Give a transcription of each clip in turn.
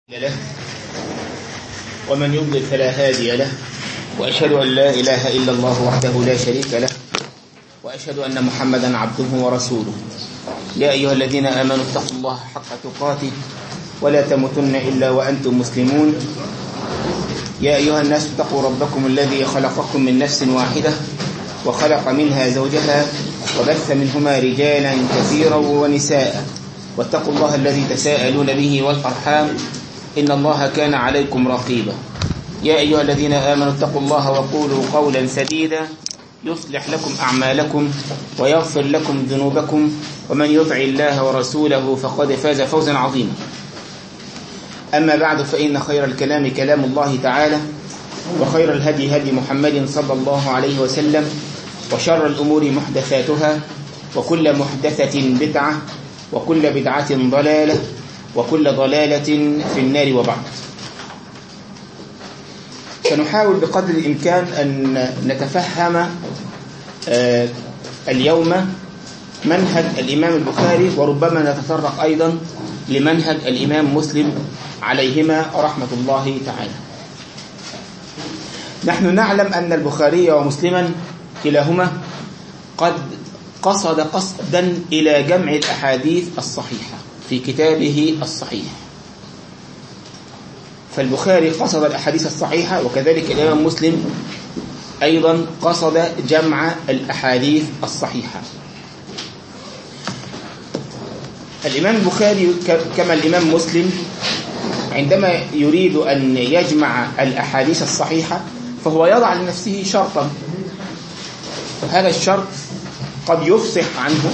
له ومن يضلل فلا هادي له وأشهد أن لا إله إلا الله وحده لا شريك له وأشهد أن محمدا عبده ورسوله يا أيها الذين آمنوا اتقوا الله حق تقاته ولا تموتن إلا وأنتم مسلمون يا أيها الناس اتقوا ربكم الذي خلقكم من نفس واحدة وخلق منها زوجها وبث منهما رجالا كثيرا ونساء واتقوا الله الذي تساءلون به والأرحام إن الله كان عليكم رقيبا يا أيها الذين آمنوا اتقوا الله وقولوا قولا سديدا يصلح لكم أعمالكم ويغفر لكم ذنوبكم ومن يطع الله ورسوله فقد فاز فوزا عظيما أما بعد فإن خير الكلام كلام الله تعالى وخير الهدي هدي محمد صلى الله عليه وسلم وشر الأمور محدثاتها وكل محدثة بدعة وكل بدعة ضلالة وكل ضلالة في النار وبعد سنحاول بقدر الإمكان أن نتفهم اليوم منهج الإمام البخاري وربما نتطرق أيضا لمنهج الإمام مسلم عليهما رحمة الله تعالى نحن نعلم أن البخاري ومسلما كلاهما قد قصد قصدا إلى جمع الأحاديث الصحيحة في كتابه الصحيح فالبخاري قصد الأحاديث الصحيحة وكذلك الإمام مسلم أيضا قصد جمع الأحاديث الصحيحة الإمام البخاري كما الإمام مسلم عندما يريد أن يجمع الأحاديث الصحيحة فهو يضع لنفسه شرطا هذا الشرط قد يفصح عنه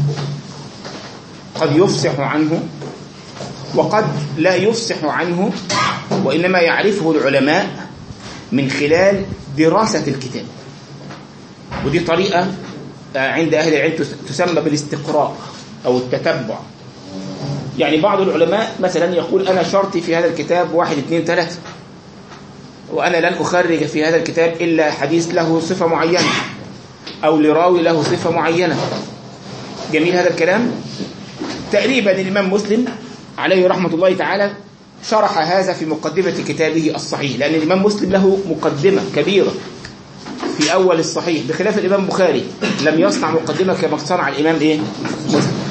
قد يفصح عنه وقد لا يفصح عنه وإنما يعرفه العلماء من خلال دراسة الكتاب ودي طريقة عند أهل العلم تسمى بالاستقراء أو التتبع يعني بعض العلماء مثلا يقول أنا شرطي في هذا الكتاب واحد اثنين ثلاثة وأنا لن أخرج في هذا الكتاب إلا حديث له صفة معينة أو لراوي له صفة معينة جميل هذا الكلام تقريبا الإمام مسلم عليه رحمة الله تعالى شرح هذا في مقدمة كتابه الصحيح لأن الإمام مسلم له مقدمة كبيرة في أول الصحيح بخلاف الإمام بخاري لم يصنع مقدمة كما صنع الإمام إيه؟ مسلم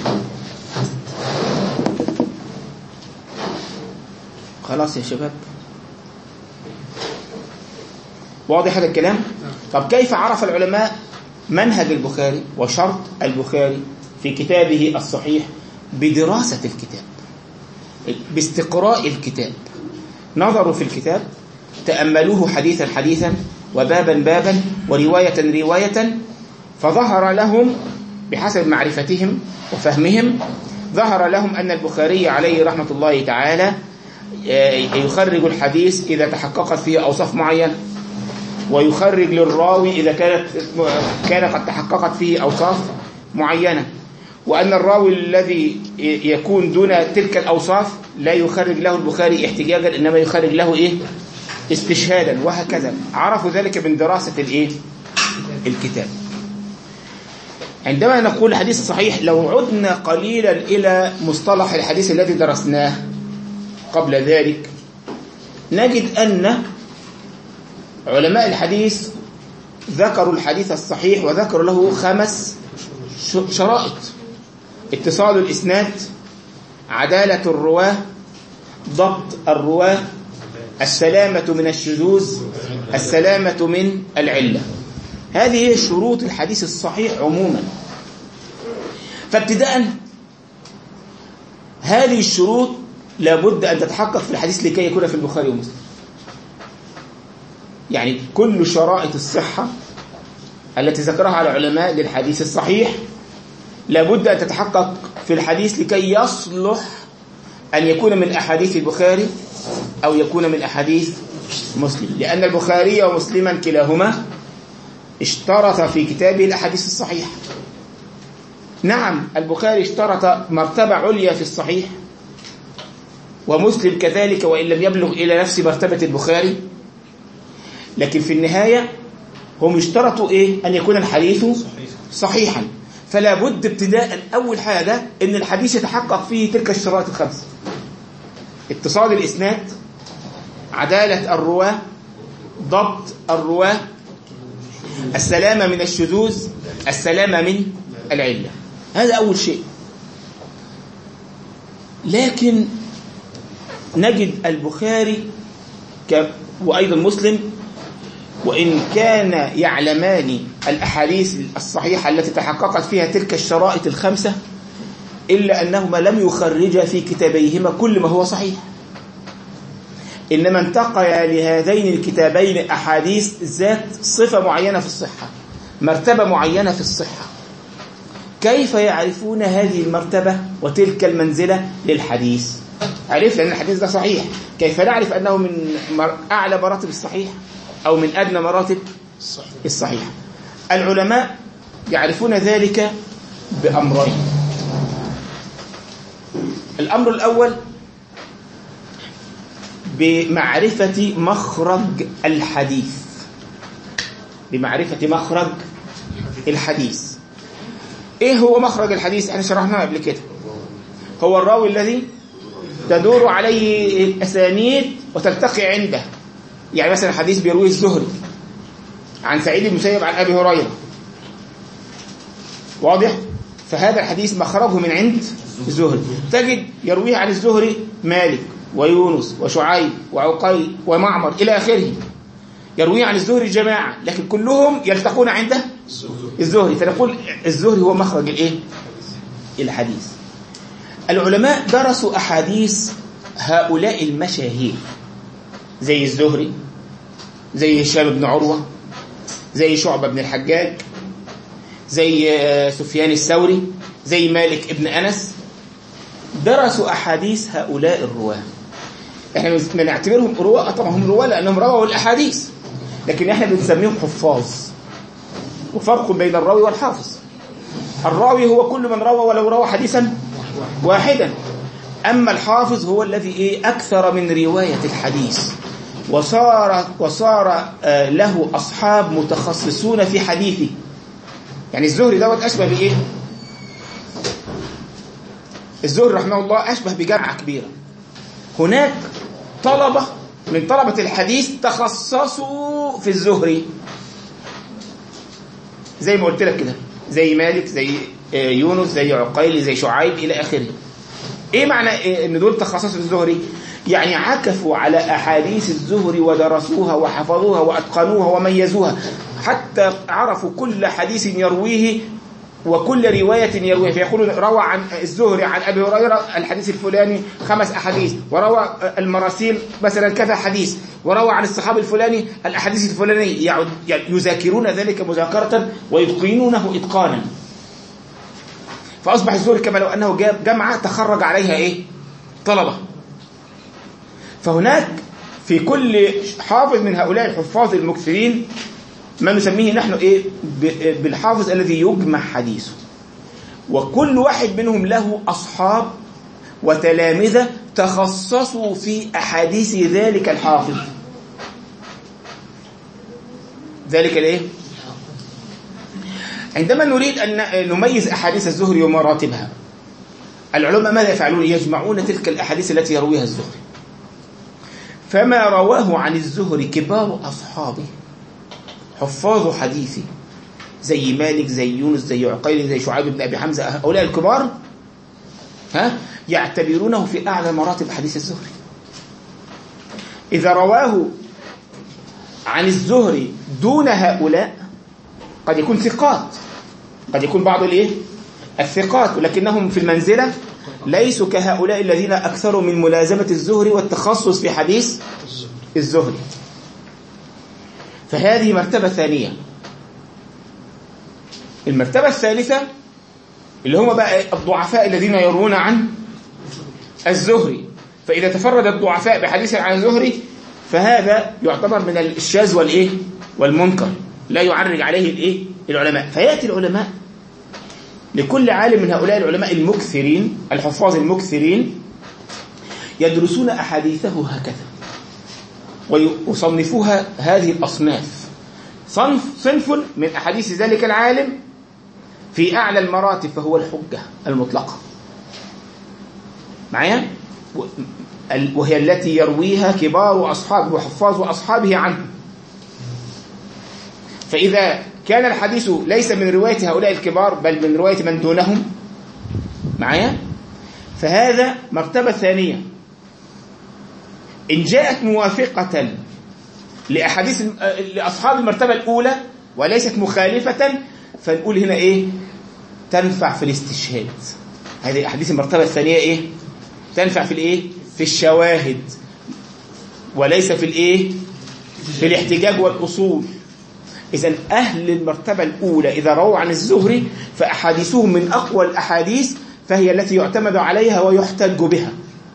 خلاص يا شباب واضح هذا الكلام طب كيف عرف العلماء منهج البخاري وشرط البخاري في كتابه الصحيح بدراسة الكتاب باستقراء الكتاب نظروا في الكتاب تأملوه حديثا حديثا وبابا بابا ورواية رواية فظهر لهم بحسب معرفتهم وفهمهم ظهر لهم أن البخاري عليه رحمة الله تعالى يخرج الحديث إذا تحققت فيه أوصاف معينة ويخرج للراوي إذا كانت كان قد تحققت فيه أوصاف معينة وأن الراوي الذي يكون دون تلك الأوصاف لا يخرج له البخاري احتجاجا إنما يخرج له إيه استشهادا وهكذا عرفوا ذلك من دراسة الإيه الكتاب عندما نقول الحديث الصحيح لو عدنا قليلا إلى مصطلح الحديث الذي درسناه قبل ذلك نجد أن علماء الحديث ذكروا الحديث الصحيح وذكروا له خمس شرائط اتصال الإسناد عدالة الرواه ضبط الرواه السلامة من الشذوذ السلامة من العلة هذه هي شروط الحديث الصحيح عموما فابتداء هذه الشروط لابد أن تتحقق في الحديث لكي يكون في البخاري ومسلم يعني كل شرائط الصحة التي ذكرها العلماء للحديث الصحيح لابد أن تتحقق في الحديث لكي يصلح أن يكون من أحاديث البخاري أو يكون من أحاديث مسلم لأن البخاري ومسلما كلاهما اشترط في كتابه الأحاديث الصحيحة نعم البخاري اشترط مرتبة عليا في الصحيح ومسلم كذلك وإن لم يبلغ إلى نفس مرتبة البخاري لكن في النهاية هم اشترطوا إيه؟ أن يكون الحديث صحيحا فلا بد ابتداء أول حاجة أن الحديث يتحقق فيه تلك الشرائط الخمس اتصال الإسناد عدالة الرواة ضبط الرواة السلامة من الشذوذ السلامة من العلة هذا أول شيء لكن نجد البخاري وأيضا مسلم وإن كان يعلمان الأحاديث الصحيحة التي تحققت فيها تلك الشرائط الخمسة إلا أنهما لم يخرجا في كتابيهما كل ما هو صحيح إنما انتقيا لهذين الكتابين أحاديث ذات صفة معينة في الصحة مرتبة معينة في الصحة كيف يعرفون هذه المرتبة وتلك المنزلة للحديث عرف لأن الحديث ده صحيح كيف نعرف أنه من أعلى مراتب الصحيح أو من أدنى مراتب الصحيح العلماء يعرفون ذلك بأمرين الأمر الأول بمعرفة مخرج الحديث بمعرفة مخرج الحديث ايه هو مخرج الحديث احنا شرحناه قبل كده هو الراوي الذي تدور عليه الاسانيد وتلتقي عنده يعني مثلا حديث بيرويه الزهري عن سعيد بن المسيب عن ابي هريره واضح فهذا الحديث مخرجه من عند الزهري تجد يرويه عن الزهري مالك ويونس وشعيب وعقيل ومعمر إلى آخره يرويه عن الزهري جماعة لكن كلهم يلتقون عنده الزهري فنقول الزهري هو مخرج الايه الحديث العلماء درسوا أحاديث هؤلاء المشاهير زي الزهري زي هشام بن عروة زي شعبة بن الحجاج زي سفيان الثوري زي مالك ابن أنس درسوا أحاديث هؤلاء الرواه احنا بنعتبرهم رواه طبعا هم رواه لأنهم رووا الأحاديث لكن احنا بنسميهم حفاظ وفرق بين الراوي والحافظ الراوي هو كل من روى ولو روى حديثا واحدا أما الحافظ هو الذي إيه أكثر من رواية الحديث وصار, وصار له أصحاب متخصصون في حديثه يعني الزهري دوت أشبه بإيه الزهري رحمه الله أشبه بجامعة كبيرة هناك طلبة من طلبة الحديث تخصصوا في الزهري زي ما قلت لك كده زي مالك زي يونس زي عقيل زي شعيب إلى آخره إيه معنى إيه إن دول تخصصوا في الزهري يعني عكفوا على أحاديث الزهري ودرسوها وحفظوها وأتقنوها وميزوها حتى عرفوا كل حديث يرويه وكل رواية يرويها فيقول روى عن الزهري عن أبي هريرة الحديث الفلاني خمس أحاديث وروى المراسيل مثلا كذا حديث وروى عن الصحابي الفلاني الأحاديث الفلانية يذاكرون ذلك مذاكرة ويتقنونه إتقانا فأصبح الزهري كما لو أنه جاب جامعة تخرج عليها إيه؟ طلبة فهناك في كل حافظ من هؤلاء الحفاظ المكثرين ما نسميه نحن إيه بالحافظ الذي يجمع حديثه وكل واحد منهم له أصحاب وتلامذة تخصصوا في أحاديث ذلك الحافظ ذلك الايه عندما نريد أن نميز أحاديث الزهري ومراتبها العلماء ماذا يفعلون يجمعون تلك الأحاديث التي يرويها الزهري فما رواه عن الزهري كبار أصحابه حفاظ حديثه زي مالك زي يونس زي عقيل زي شعيب بن أبي حمزة هؤلاء الكبار ها يعتبرونه في أعلى مراتب حديث الزهري إذا رواه عن الزهري دون هؤلاء قد يكون ثقات قد يكون بعض الايه الثقات ولكنهم في المنزلة ليسوا كهؤلاء الذين أكثروا من ملازمة الزهري والتخصص في حديث الزهري فهذه مرتبة ثانية المرتبة الثالثة اللي هم بقى الضعفاء الذين يروون عن الزهري فإذا تفرد الضعفاء بحديث عن الزهري فهذا يعتبر من الشاذ والإيه والمنكر لا يعرج عليه الإيه العلماء فيأتي العلماء لكل عالم من هؤلاء العلماء المكثرين الحفاظ المكثرين يدرسون أحاديثه هكذا ويصنفوها هذه الأصناف صنف صنف من أحاديث ذلك العالم في أعلى المراتب فهو الحجة المطلقة معايا ال- وهي التي يرويها كبار أصحاب وحفاظ أصحابه عنه فإذا كان الحديث ليس من رواية هؤلاء الكبار بل من رواية من دونهم معايا فهذا مرتبة ثانية إن جاءت موافقة لأحاديث الم- آه، لأصحاب المرتبة الأولى وليست مخالفة فنقول هنا إيه تنفع في الاستشهاد هذه أحاديث المرتبة الثانية إيه تنفع في الإيه في الشواهد وليس في الإيه في الاحتجاج والأصول إذا أهل المرتبة الأولى إذا رووا عن الزهري فأحاديثهم من أقوى الأحاديث فهي التي يعتمد عليها ويحتج بها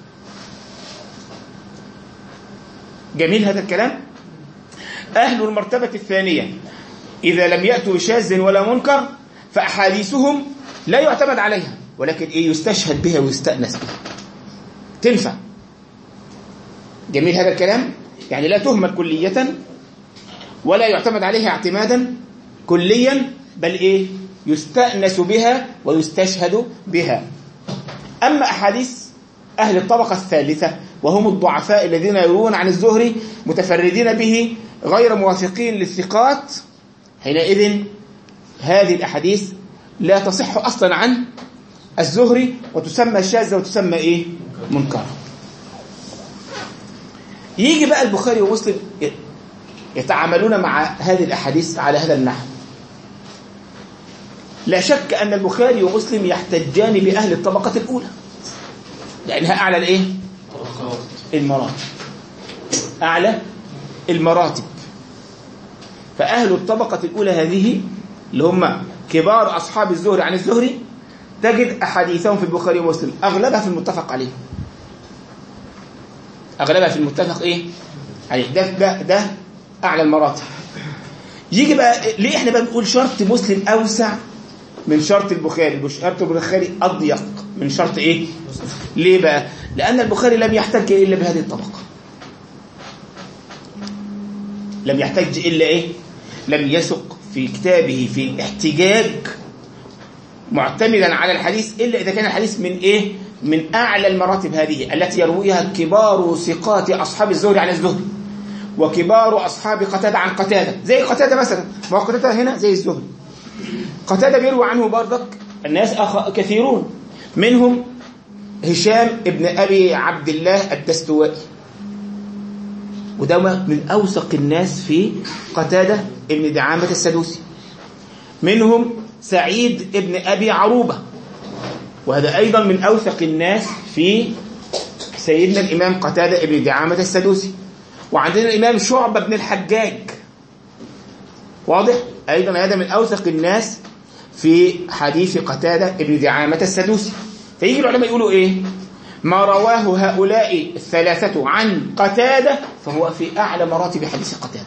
جميل هذا الكلام أهل المرتبة الثانية إذا لم يأتوا بشاذ ولا منكر فأحاديثهم لا يعتمد عليها ولكن إيه يستشهد بها ويستأنس بها تنفع جميل هذا الكلام يعني لا تهمل كلية ولا يعتمد عليها اعتمادا كليا بل إيه يستأنس بها ويستشهد بها أما أحاديث أهل الطبقة الثالثة وهم الضعفاء الذين يروون عن الزهري متفردين به غير موافقين للثقات حينئذ هذه الأحاديث لا تصح أصلا عن الزهري وتسمى شاذة وتسمى إيه منكرة يجي بقى البخاري ومسلم يتعاملون مع هذه الأحاديث على هذا النحو لا شك أن البخاري ومسلم يحتجان بأهل الطبقة الأولى لأنها أعلى الإيه؟ المراتب أعلى المراتب فأهل الطبقة الأولى هذه اللي هم كبار أصحاب الزهري عن الزهري تجد أحاديثهم في البخاري ومسلم أغلبها في المتفق عليه أغلبها في المتفق إيه؟ عليه ده, ده, ده أعلى المراتب يجي بقى ليه احنا بقى بنقول شرط مسلم أوسع من شرط البخاري شرط البخاري أضيق من شرط إيه ليه بقى لأن البخاري لم يحتج إلا بهذه الطبقة لم يحتج إلا إيه لم يثق في كتابه في احتجاج معتمدا على الحديث إلا إذا كان الحديث من إيه من أعلى المراتب هذه التي يرويها كبار ثقات أصحاب الزهري عن الزهري وكبار أصحاب قتادة عن قتادة زي قتادة مثلا ما هو قتادة هنا زي الزهري قتادة بيروي عنه برضك الناس أخ... كثيرون منهم هشام ابن أبي عبد الله الدستوائي وده من أوثق الناس في قتادة ابن دعامة السدوسي منهم سعيد ابن أبي عروبة وهذا أيضا من أوثق الناس في سيدنا الإمام قتادة ابن دعامة السدوسي وعندنا الإمام شعبة بن الحجاج واضح؟ أيضا هذا من أوثق الناس في حديث قتادة ابن دعامة السدوسي فيجي العلماء يقولوا إيه ما رواه هؤلاء الثلاثة عن قتادة فهو في أعلى مراتب حديث قتادة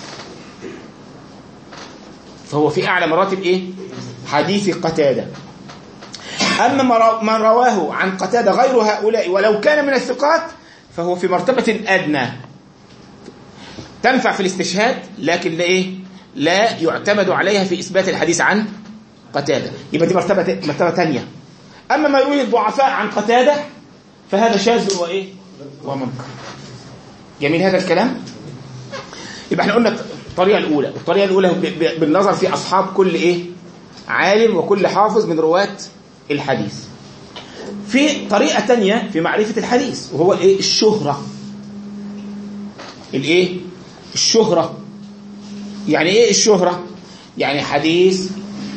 فهو في أعلى مراتب إيه حديث قتادة أما من رواه عن قتادة غير هؤلاء ولو كان من الثقات فهو في مرتبة أدنى تنفع في الاستشهاد لكن لا إيه لا يعتمد عليها في إثبات الحديث عن قتادة يبقى دي مرتبة مرتبة ثانية أما ما يرويه الضعفاء عن قتادة فهذا شاذ وإيه ومنكر جميل هذا الكلام يبقى احنا قلنا الطريقة الأولى الطريقة الأولى بالنظر في أصحاب كل إيه عالم وكل حافظ من رواة الحديث في طريقة تانية في معرفة الحديث وهو الإيه الشهرة الإيه الشهرة يعني إيه الشهرة يعني حديث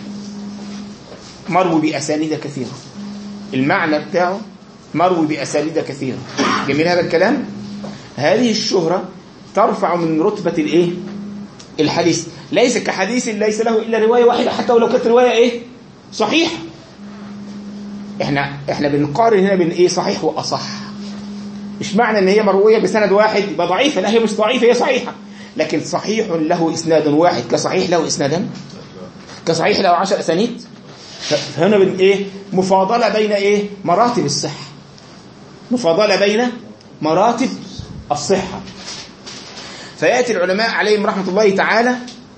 مروي بأسانيد كثيرة المعنى بتاعه مروي بأسانيد كثيرة جميل هذا الكلام هذه الشهرة ترفع من رتبة الايه الحديث ليس كحديث ليس له إلا رواية واحدة حتى ولو كانت رواية ايه صحيح احنا احنا بنقارن هنا بين ايه صحيح وأصح مش معنى ان هي مروية بسند واحد يبقى ضعيفة لا هي مش ضعيفة هي صحيحة لكن صحيح له إسناد واحد كصحيح له إسنادا كصحيح له عشر أسانيد فهنا بين ايه مفاضلة بين ايه مراتب الصحة مفاضلة بين مراتب الصحة فيأتي العلماء عليهم رحمة الله تعالى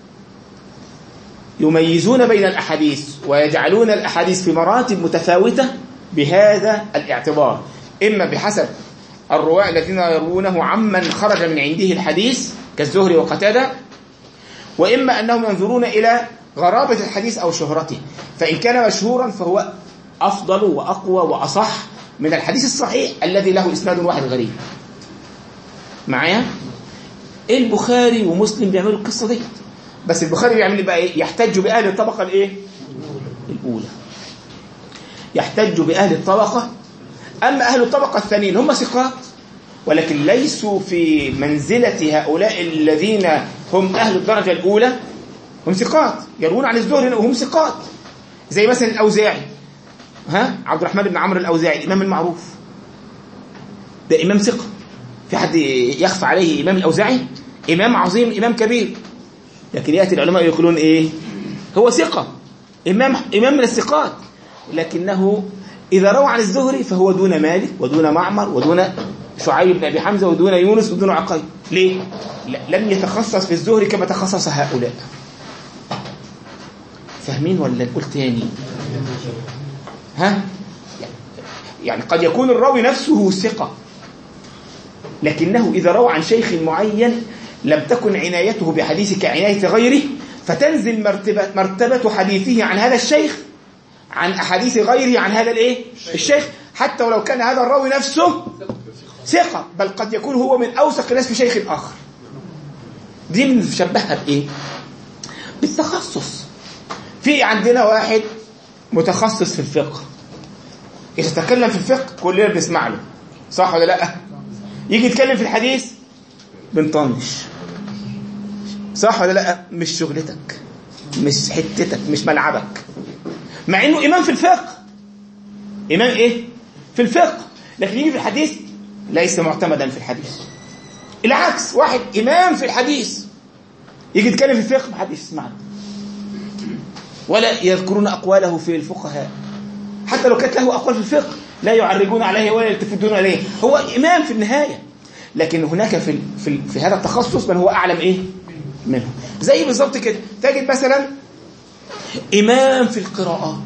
يميزون بين الأحاديث ويجعلون الأحاديث في مراتب متفاوتة بهذا الاعتبار إما بحسب الرواة الذين يروونه عمن خرج من عنده الحديث كالزهري وقتادة وإما أنهم ينظرون إلى غرابة الحديث أو شهرته فإن كان مشهورا فهو أفضل وأقوى وأصح من الحديث الصحيح الذي له إسناد واحد غريب معايا البخاري ومسلم بيعملوا القصة دي بس البخاري بيعمل بقى ايه يحتج بأهل الطبقة الايه الأولى يحتج بأهل الطبقة أما أهل الطبقة الثانيين هم ثقات ولكن ليسوا في منزلة هؤلاء الذين هم أهل الدرجة الأولى هم ثقات يروون عن الزهري وهم ثقات زي مثلا الأوزاعي ها عبد الرحمن بن عمرو الأوزاعي الإمام المعروف ده إمام ثقة في حد يخفى عليه إمام الأوزاعي إمام عظيم إمام كبير لكن يأتي العلماء يقولون إيه هو ثقة إمام, إمام من الثقات لكنه إذا روى عن الزهري فهو دون مالك ودون معمر ودون شعيب بن أبي حمزة ودون يونس ودون عقيل ليه؟ لم يتخصص في الزهري كما تخصص هؤلاء فاهمين ولا نقول تاني ها يعني قد يكون الراوي نفسه ثقة لكنه إذا روى عن شيخ معين لم تكن عنايته بحديث كعناية غيره فتنزل مرتبة, مرتبة حديثه عن هذا الشيخ عن أحاديث غيره عن هذا الإيه؟ الشيخ حتى ولو كان هذا الراوي نفسه ثقة بل قد يكون هو من أوثق الناس في شيخ آخر دي بنشبهها بإيه؟ بالتخصص في عندنا واحد متخصص في الفقه يتكلم في الفقه كلنا بنسمع له صح ولا لا يجي يتكلم في الحديث بنطنش صح ولا لا مش شغلتك مش حتتك مش ملعبك مع انه امام في الفقه امام ايه في الفقه لكن يجي في الحديث ليس معتمدا في الحديث العكس واحد امام في الحديث يجي يتكلم في الفقه محدش يسمع له ولا يذكرون اقواله في الفقهاء حتى لو كانت له اقوال في الفقه لا يعرجون عليه ولا يلتفتون اليه هو امام في النهايه لكن هناك في في, في هذا التخصص من هو اعلم ايه منه زي بالظبط كده تجد مثلا امام في القراءات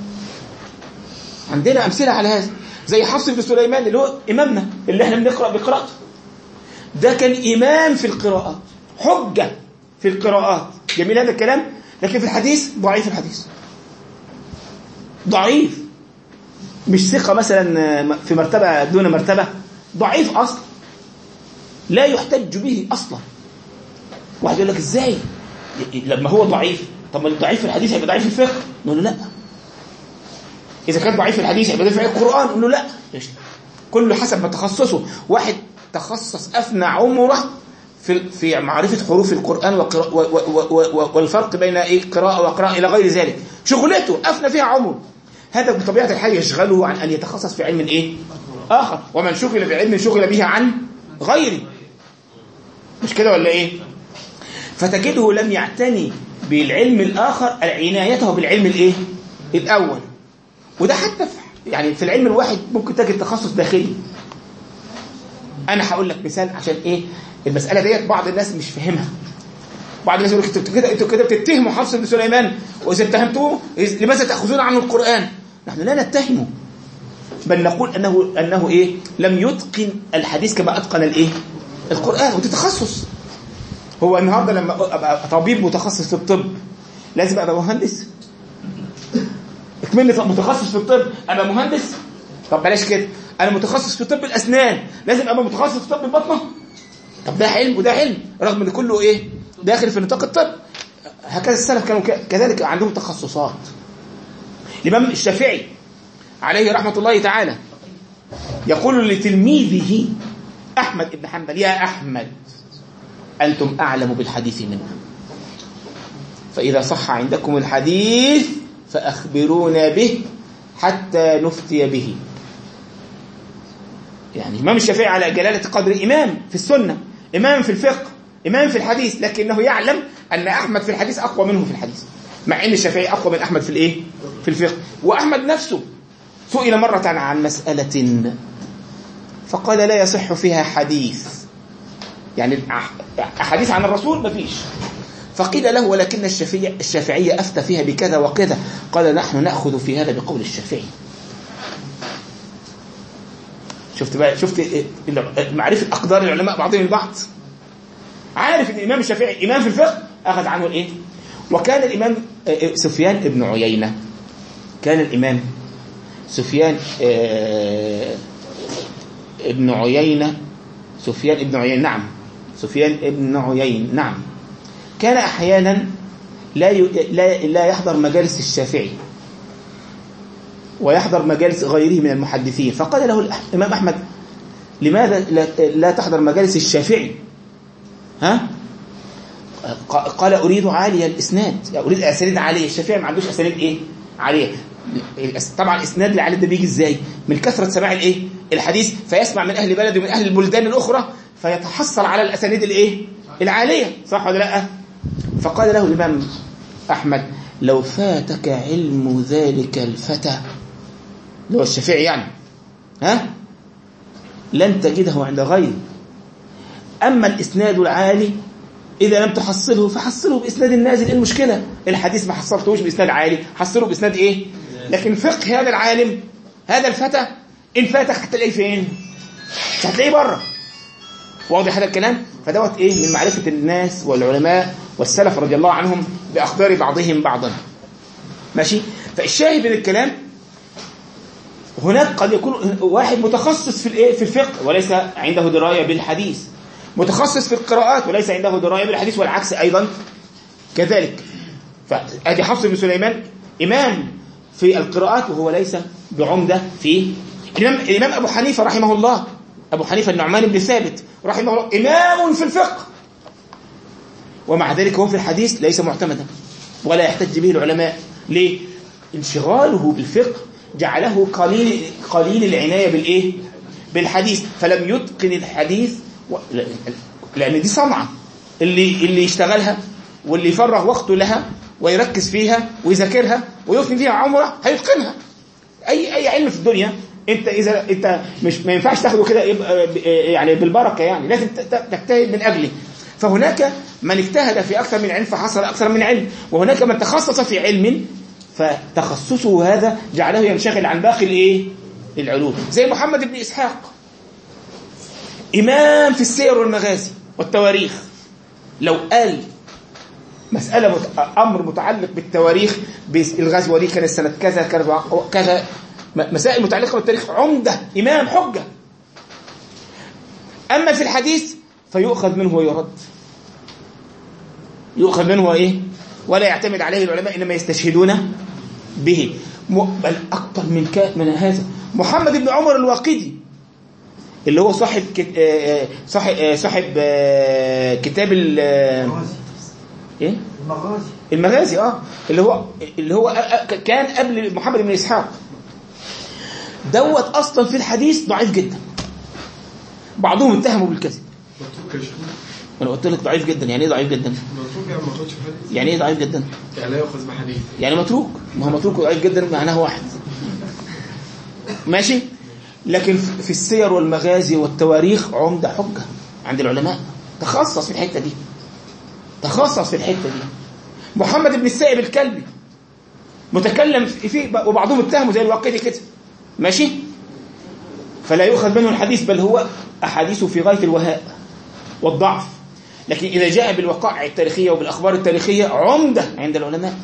عندنا امثله على هذا زي حفص بن سليمان اللي هو امامنا اللي احنا بنقرا بقراءته ده كان امام في القراءات حجه في القراءات جميل هذا الكلام لكن في الحديث ضعيف الحديث ضعيف مش ثقه مثلا في مرتبه دون مرتبه ضعيف اصلا لا يحتج به اصلا واحد يقول لك ازاي لما هو ضعيف طب ما الضعيف في الحديث هيبقى ضعيف في الفقه نقول له لا اذا كان ضعيف في الحديث هيبقى ضعيف في القران نقول له لا كله حسب ما تخصصه واحد تخصص افنى عمره في في معرفه حروف القران والفرق بين ايه قراءه وقراءه الى غير ذلك شغلته افنى فيها عمره هذا بطبيعه الحال يشغله عن ان يتخصص في علم ايه اخر ومن شغل بعلم شغل به عن غيره مش كده ولا ايه فتجده لم يعتني بالعلم الآخر عنايته بالعلم الايه الأول وده حتى في يعني في العلم الواحد ممكن تجد تخصص داخلي أنا هقول لك مثال عشان إيه المسألة ديت بعض الناس مش فاهمها بعض الناس يقول لك انتوا كده انتوا كده بتتهموا حفص بن سليمان واذا اتهمتوه لماذا تاخذون عنه القرآن نحن لا نتهمه بل نقول انه انه ايه لم يتقن الحديث كما اتقن الايه القرآن وده تخصص هو النهارده لما ابقى طبيب متخصص في الطب لازم ابقى مهندس اكملني متخصص في الطب ابقى مهندس طب بلاش كده انا متخصص في طب الاسنان لازم ابقى متخصص في طب البطنه طب ده علم وده علم رغم ان كله ايه داخل في نطاق الطب هكذا السلف كانوا كذلك عندهم تخصصات الامام الشافعي عليه رحمه الله تعالى يقول لتلميذه احمد بن حنبل يا احمد أنتم أعلم بالحديث منا فإذا صح عندكم الحديث فأخبرونا به حتى نفتي به يعني إمام الشافعي على جلالة قدر إمام في السنة إمام في الفقه إمام في الحديث لكنه يعلم أن أحمد في الحديث أقوى منه في الحديث مع أن الشافعي أقوى من أحمد في الإيه؟ في الفقه وأحمد نفسه سئل مرة عن مسألة فقال لا يصح فيها حديث يعني أحاديث عن الرسول ما فيش فقيل له ولكن الشافعية, الشافعية أفتى فيها بكذا وكذا قال نحن نأخذ في هذا بقول الشافعي شفت بقى شفت إيه؟ معرفة أقدار العلماء بعضهم البعض عارف ان الإمام الشافعي إمام في الفقه أخذ عنه الإيه وكان الإمام آه، سفيان ابن عيينة كان الإمام سفيان آه، ابن عيينة سفيان ابن عيينة نعم سفيان ابن عيينة نعم كان أحيانا لا ي- لا لا يحضر مجالس الشافعي ويحضر مجالس غيره من المحدثين فقال له الإمام أحمد لماذا لا, لا تحضر مجالس الشافعي ها ق- قال أريد عالية الإسناد يعني أريد أسانيد عالية الشافعي ما عندوش أسانيد إيه عالية الأس- طبعا الإسناد العالي ده بيجي إزاي من كثرة سماع الإيه الحديث فيسمع من أهل بلده ومن أهل البلدان الأخرى فيتحصل على الأسانيد الإيه العالية صح ولا لا فقال له الإمام أحمد لو فاتك علم ذلك الفتى اللي هو الشافعي يعني ها لن تجده عند غيره أما الإسناد العالي إذا لم تحصله فحصله بإسناد النازل إيه المشكلة الحديث ما حصلتوش بإسناد عالي حصله بإسناد إيه لكن فقه هذا العالم هذا الفتى إن فاتك هتلاقيه فين مش هتلاقيه بره واضح هذا الكلام فدوت إيه من معرفة الناس والعلماء والسلف رضي الله عنهم بأخبار بعضهم بعضا ماشي فالشاهد من الكلام هناك قد يكون واحد متخصص في الايه في الفقه وليس عنده درايه بالحديث متخصص في القراءات وليس عنده درايه بالحديث والعكس ايضا كذلك فادي حفص بن سليمان امام في القراءات وهو ليس بعمده في الامام الامام ابو حنيفه رحمه الله ابو حنيفه النعمان بن ثابت رحمه الله امام في الفقه ومع ذلك هو في الحديث ليس معتمدا ولا يحتج به العلماء ليه انشغاله بالفقه جعله قليل قليل العنايه بالايه بالحديث فلم يتقن الحديث و... لان دي صنعه اللي اللي يشتغلها واللي يفرغ وقته لها ويركز فيها ويذاكرها ويفني فيها عمره هيتقنها اي اي علم في الدنيا انت اذا انت مش ما ينفعش تاخده كده يبقى ب- يعني بالبركه يعني لازم ت- ت- تجتهد من اجله فهناك من اجتهد في اكثر من علم فحصل اكثر من علم وهناك من تخصص في علم فتخصصه هذا جعله ينشغل عن باقي الايه العلوم زي محمد بن اسحاق امام في السير والمغازي والتواريخ لو قال مسألة مت... أمر متعلق بالتواريخ بالغزوة دي كانت سنة كذا كذا كذا م- مسائل متعلقة بالتاريخ عمدة إمام حجة أما في الحديث فيؤخذ منه ويرد يؤخذ منه إيه ولا يعتمد عليه العلماء إنما يستشهدون به م... بل أكثر من ك... من هذا محمد بن عمر الواقدي اللي هو صاحب كت... آه، صاحب آه، صاحب آه، كتاب ال... آه، ايه المغازي المغازي اه اللي هو اللي هو أ- أ- كان قبل محمد بن اسحاق دوت اصلا في الحديث ضعيف جدا بعضهم اتهموا بالكذب متروك يا شيخ انا قلت لك ضعيف جدا يعني ايه ضعيف جدا متروك يعني ما تاخدش حديث يعني ايه ضعيف جدا يعني لا ياخذ بحديث يعني متروك ما هو متروك وضعيف جدا معناه واحد ماشي لكن في السير والمغازي والتواريخ عمدة حجة عند العلماء تخصص في الحتة دي تخصص في الحتة دي محمد بن السائب الكلبي متكلم فيه وبعضهم اتهموا زي الواقدي كده ماشي فلا يؤخذ منه الحديث بل هو أحاديثه في غاية الوهاء والضعف لكن إذا جاء بالوقائع التاريخية وبالأخبار التاريخية عمدة عند العلماء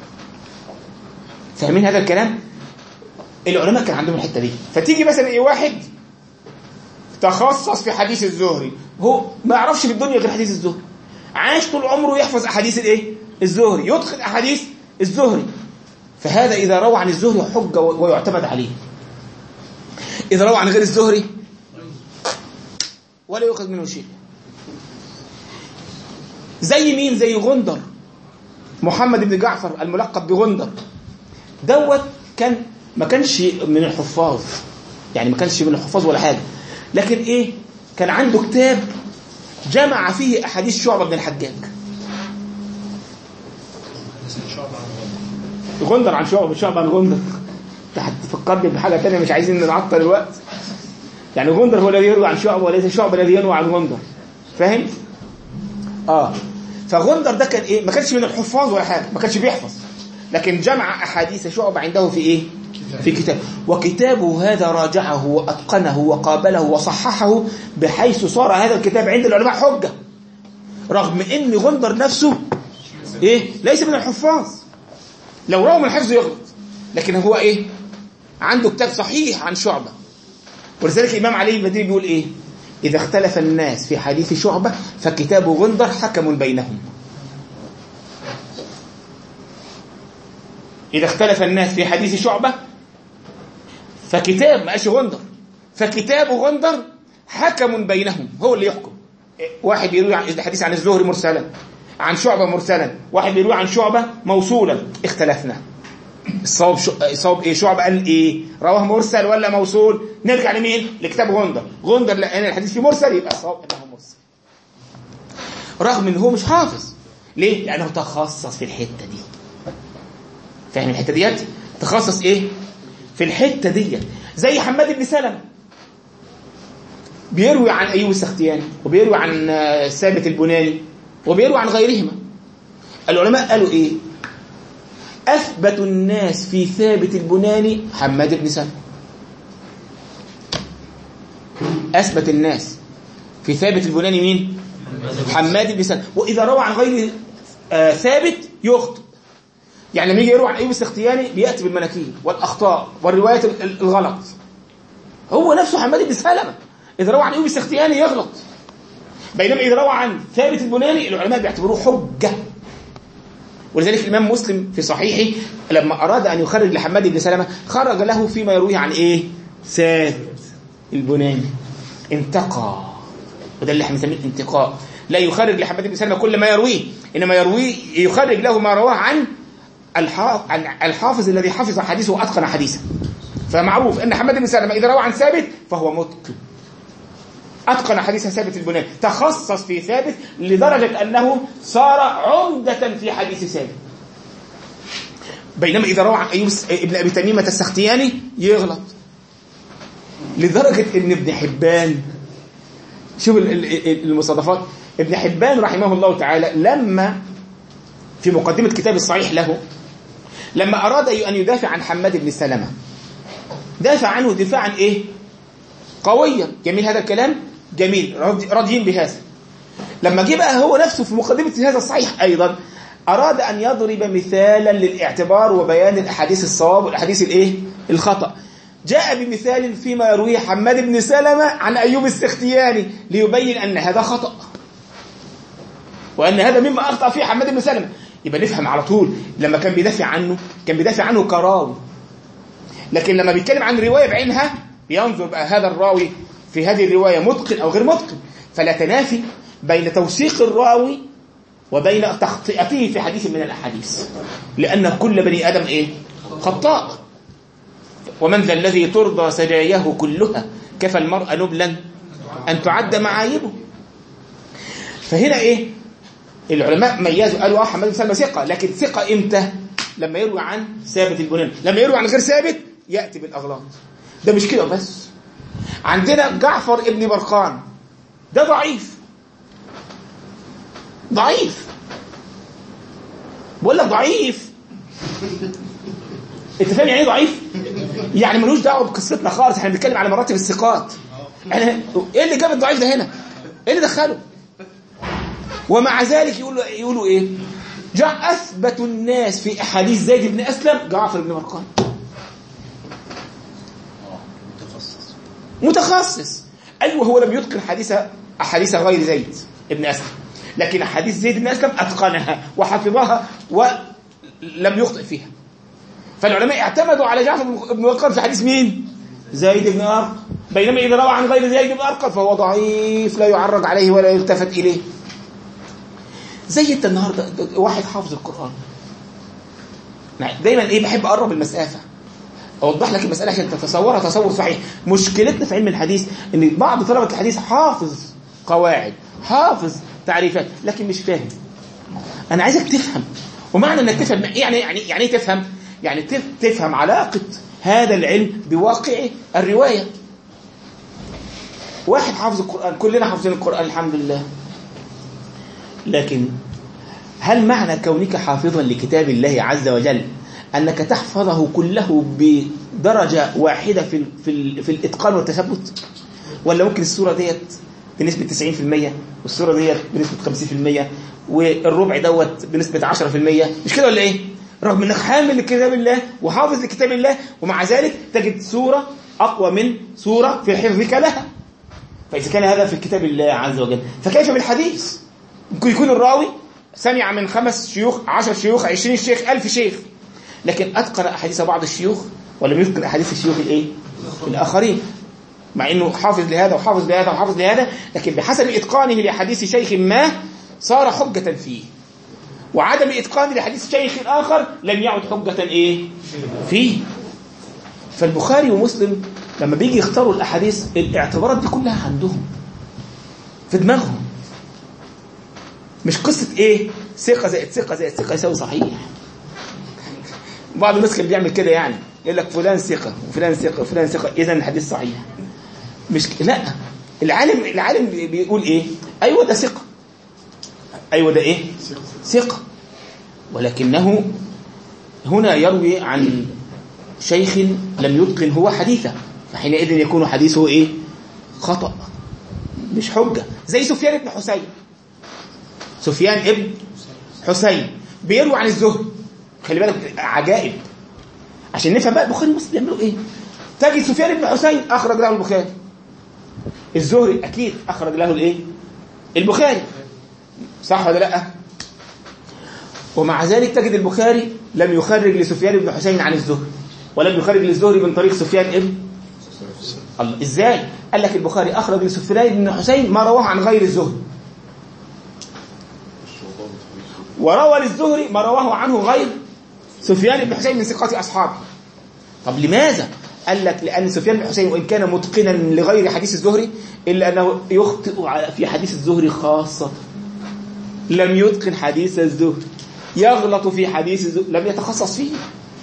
فاهمين هذا الكلام العلماء كان عندهم الحتة دي فتيجي مثلا ايه واحد تخصص في حديث الزهري هو ما يعرفش في الدنيا غير حديث الزهري عاش طول عمره يحفظ احاديث الايه الزهري يدخل احاديث الزهري فهذا اذا روى عن الزهري حجه ويعتمد عليه اذا روى عن غير الزهري ولا يؤخذ منه شيء زي مين زي غندر محمد بن جعفر الملقب بغندر دوت كان ما كانش من الحفاظ يعني ما كانش من الحفاظ ولا حاجه لكن ايه كان عنده كتاب جمع فيه احاديث شعبه بن الحجاج غندر عن شعبه شعبه عن غندر انت هتفكرني بحاجه ثانيه مش عايزين نعطل الوقت يعني غندر هو الذي يروي عن شعبه وليس شعبه الذي يروي عن غندر فاهم اه فغندر ده كان ايه ما كانش من الحفاظ ولا حاجه ما كانش بيحفظ لكن جمع احاديث شعبه عنده في ايه في كتاب وكتابه هذا راجعه وأتقنه وقابله وصححه بحيث صار هذا الكتاب عند العلماء حجة رغم ان غندر نفسه ايه ليس من الحفاظ لو روى من الحفظ يغلط لكن هو ايه عنده كتاب صحيح عن شعبة ولذلك الإمام علي المديني بيقول ايه إذا اختلف الناس في حديث شعبة فكتاب غندر حكم بينهم إذا اختلف الناس في حديث شعبة فكتاب ما قالش غندر فكتاب غندر حكم بينهم هو اللي يحكم واحد بيروي عن الحديث عن الزهري مرسلا عن شعبة مرسلا واحد بيروي عن شعبة موصولا اختلفنا الصواب شو... الصواب ايه شعبة قال ايه رواه مرسل ولا موصول نرجع لمين لكتاب غندر غندر لان الحديث فيه مرسل يبقى الصواب انه مرسل رغم ان هو مش حافظ ليه لانه تخصص في الحته دي فاهم الحته ديت تخصص ايه في الحته ديت زي حماد بن سلمة بيروي عن ايوب السختياني وبيروي عن ثابت البناني وبيروي عن غيرهما العلماء قالوا ايه اثبت الناس في ثابت البناني حماد بن سلمة اثبت الناس في ثابت البناني مين حماد بن سلمة واذا روى عن غير آه ثابت يخطئ يعني لما يجي يروي عن ايوب السختياني بياتي بالمناكير والاخطاء والروايات الغلط هو نفسه حماد بن سلمة اذا روى عن ايوب السختياني يغلط بينما اذا روى عن ثابت البناني العلماء بيعتبروه حجه ولذلك الامام مسلم في صحيحه لما اراد ان يخرج لحماد بن سلمة خرج له فيما يرويه عن ايه ثابت البناني انتقى وده اللي احنا بنسميه انتقاء لا يخرج لحماد بن سلمة كل ما يرويه انما يرويه يخرج له ما رواه عن الحافظ الذي حفظ حديثه واتقن حديثه فمعروف ان حماد بن سلمة اذا روى عن ثابت فهو متقن أتقن حديث ثابت البناني تخصص في ثابت لدرجة أنه صار عمدة في حديث ثابت بينما إذا روى عن أيوب ابن أبي تميمة السختياني يغلط لدرجة أن ابن حبان شوف المصادفات ابن حبان رحمه الله تعالى لما في مقدمة كتاب الصحيح له لما أراد أن يدافع عن حماد بن سلمة دافع عنه دفاعا إيه قويا جميل هذا الكلام جميل راضيين بهذا لما جه بقى هو نفسه في مقدمة هذا الصحيح أيضا أراد أن يضرب مثالا للاعتبار وبيان الأحاديث الصواب والأحاديث الإيه؟ الخطأ جاء بمثال فيما يرويه حماد بن سلمة عن أيوب السختياني ليبين أن هذا خطأ وأن هذا مما أخطأ فيه حماد بن سلمة يبقى نفهم على طول لما كان بيدافع عنه كان بيدافع عنه كراوي لكن لما بيتكلم عن رواية بعينها ينظر بقى هذا الراوي في هذه الرواية متقن أو غير متقن فلا تنافي بين توثيق الراوي وبين تخطئته في حديث من الأحاديث لأن كل بني آدم إيه؟ خطاء ومن ذا الذي ترضى سجاياه كلها كفى المرء نبلا أن تعد معايبه فهنا إيه العلماء ميزوا قالوا اه حماد بن سلمة ثقة لكن ثقة إمتى لما يروي عن ثابت البناني لما يروي عن غير ثابت يأتي بالأغلاط ده مش كده بس عندنا جعفر ابن برقان ده ضعيف ضعيف بقول لك ضعيف انت فاهم يعني ايه ضعيف يعني ملوش دعوه بقصتنا خالص احنا بنتكلم على مراتب الثقات احنا ايه اللي جاب الضعيف ده هنا ايه اللي دخله ومع ذلك يقولوا يقولوا ايه جاء اثبت الناس في احاديث زيد بن اسلم جعفر بن برقان متخصص أيوه هو لم يتقن حديث أحاديث غير زيد ابن أسلم لكن أحاديث زيد بن أسلم أتقنها وحفظها ولم يخطئ فيها فالعلماء اعتمدوا على جعفر بن وقار في حديث مين زيد بن أرقم بينما إذا روى عن غير زيد بن أرقم فهو ضعيف لا يعرج عليه ولا يلتفت إليه زي انت النهارده واحد حافظ القرآن دايما ايه بحب اقرب المسافه اوضح لك المساله عشان تتصورها تصور صحيح مشكلتنا في علم الحديث ان بعض طلبه الحديث حافظ قواعد حافظ تعريفات لكن مش فاهم انا عايزك تفهم ومعنى انك تفهم يعني يعني يعني ايه تفهم يعني تفهم علاقه هذا العلم بواقع الروايه واحد حافظ القران كلنا حافظين القران الحمد لله لكن هل معنى كونك حافظا لكتاب الله عز وجل أنك تحفظه كله بدرجة واحدة في ال في, ال في الإتقان والتثبت ولا ممكن السورة ديت بنسبة 90% والسورة ديت بنسبة 50% والربع دوت بنسبة 10% مش كده ولا إيه؟ رغم أنك حامل لكتاب الله وحافظ لكتاب الله ومع ذلك تجد سورة أقوى من سورة في حفظك لها فإذا كان هذا في كتاب الله عز وجل فكيف بالحديث ممكن يكون الراوي سمع من خمس شيوخ عشر شيوخ عشرين شيخ ألف شيخ لكن أتقن أحاديث بعض الشيوخ ولم يتقن أحاديث الشيوخ الإيه؟ الآخرين مع أنه حافظ لهذا وحافظ لهذا وحافظ لهذا لكن بحسب إتقانه لحديث شيخ ما صار حجة فيه وعدم إتقانه لحديث شيخ آخر لم يعد حجة إيه؟ فيه فالبخاري ومسلم لما بيجي يختاروا الأحاديث الاعتبارات دي كلها عندهم في دماغهم مش قصة ايه ثقة زائد ثقة زائد ثقة يساوي صحيح بعض الناس كان بيعمل كده يعني يقول لك فلان ثقة وفلان ثقة وفلان ثقة إذا الحديث صحيح مش لا العالم العالم بيقول ايه ايوه ده ثقة ايوه ده ايه ثقة ولكنه هنا يروي عن شيخ لم يتقن هو حديثه فحينئذ يكون حديثه ايه خطأ مش حجة زي سفيان بن حسين سفيان ابن حسين بيروي عن الزهري خلي بالك عجائب عشان نفهم بقى البخاري ومسلم بيعملوا ايه تجد سفيان بن حسين اخرج له البخاري الزهري اكيد اخرج له الايه البخاري صح ولا لا ومع ذلك تجد البخاري لم يخرج لسفيان بن حسين عن الزهري ولم يخرج للزهري من طريق سفيان ابن الله ازاي قال لك البخاري اخرج لسفيان بن حسين ما رواه عن غير الزهري وروى للزهري ما رواه عنه غير سفيان بن حسين من ثقات اصحابه طب لماذا قال لك لان سفيان بن حسين وان كان متقنا لغير حديث الزهري الا انه يخطئ في حديث الزهري خاصه لم يتقن حديث الزهري يغلط في حديث الزهري لم يتخصص فيه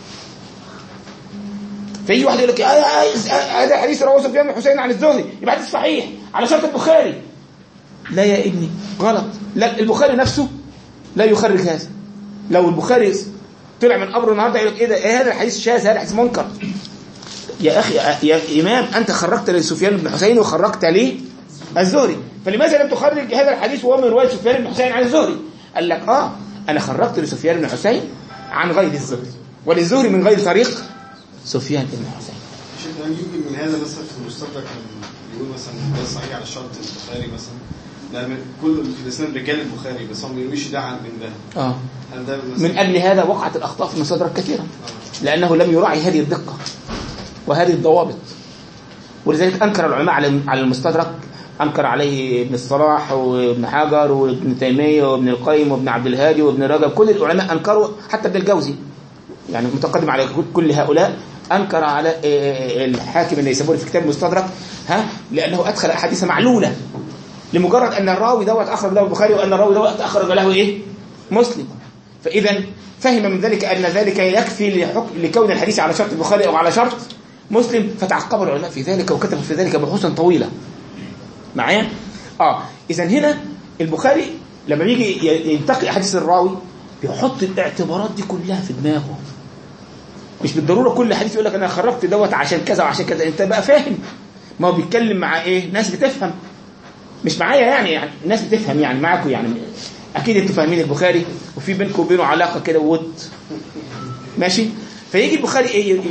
فيجي واحد يقول لك هذا حديث رواه سفيان بن حسين عن الزهري يبقى حديث صحيح على شرط البخاري لا يا ابني غلط لا البخاري نفسه لا يخرج هذا لو البخاري طلع من قبره النهارده يقول لك ايه ده ايه هذا الحديث شاذ هذا الحديث منكر يا اخي يا امام انت خرجت لسفيان بن حسين وخرجت ليه الزهري فلماذا لم تخرج هذا الحديث وهو من روايه سفيان بن حسين عن الزهري قال لك اه انا خرجت لسفيان بن حسين عن غير الزهري وللزهري من غير طريق سفيان بن حسين شيخ هل يمكن من هذا مثلا في المستدرك يقول مثلا ده صحيح على شرط البخاري مثلا لان كل في الاسلام رجال البخاري بس هو ما بيرويش ده عن من ده اه هل ده مثلا من أجل هذا وقعت الأخطاء في المصادرة كثيرا لأنه لم يراعي هذه الدقة وهذه الضوابط ولذلك أنكر العلماء على على المستدرك أنكر عليه ابن الصلاح وابن حجر وابن تيمية وابن القيم وابن عبد الهادي وابن رجب كل العلماء أنكروا حتى ابن الجوزي يعني متقدم على كل هؤلاء أنكر على الحاكم النيسابوري في كتاب المستدرك ها لأنه أدخل أحاديث معلولة لمجرد أن الراوي دوت أخرج له البخاري وأن الراوي دوت أخرج له إيه مسلم فإذا فهم من ذلك أن ذلك يكفي لحكم لكون الحديث على شرط البخاري أو على شرط مسلم فتعقب العلماء في ذلك وكتبوا في ذلك بحوثا طويلة معايا اه اذا هنا البخاري لما بيجي ينتقي احاديث الراوي بيحط الاعتبارات دي كلها في دماغه مش بالضروره كل حديث يقول لك انا خرجت دوت عشان كذا وعشان كذا انت بقى فاهم ما هو بيتكلم مع ايه ناس بتفهم مش معايا يعني يعني ناس بتفهم يعني معاكم يعني اكيد انتوا فاهمين البخاري وفي بينكم وبينه علاقه كده ود ماشي فيجي البخاري ايه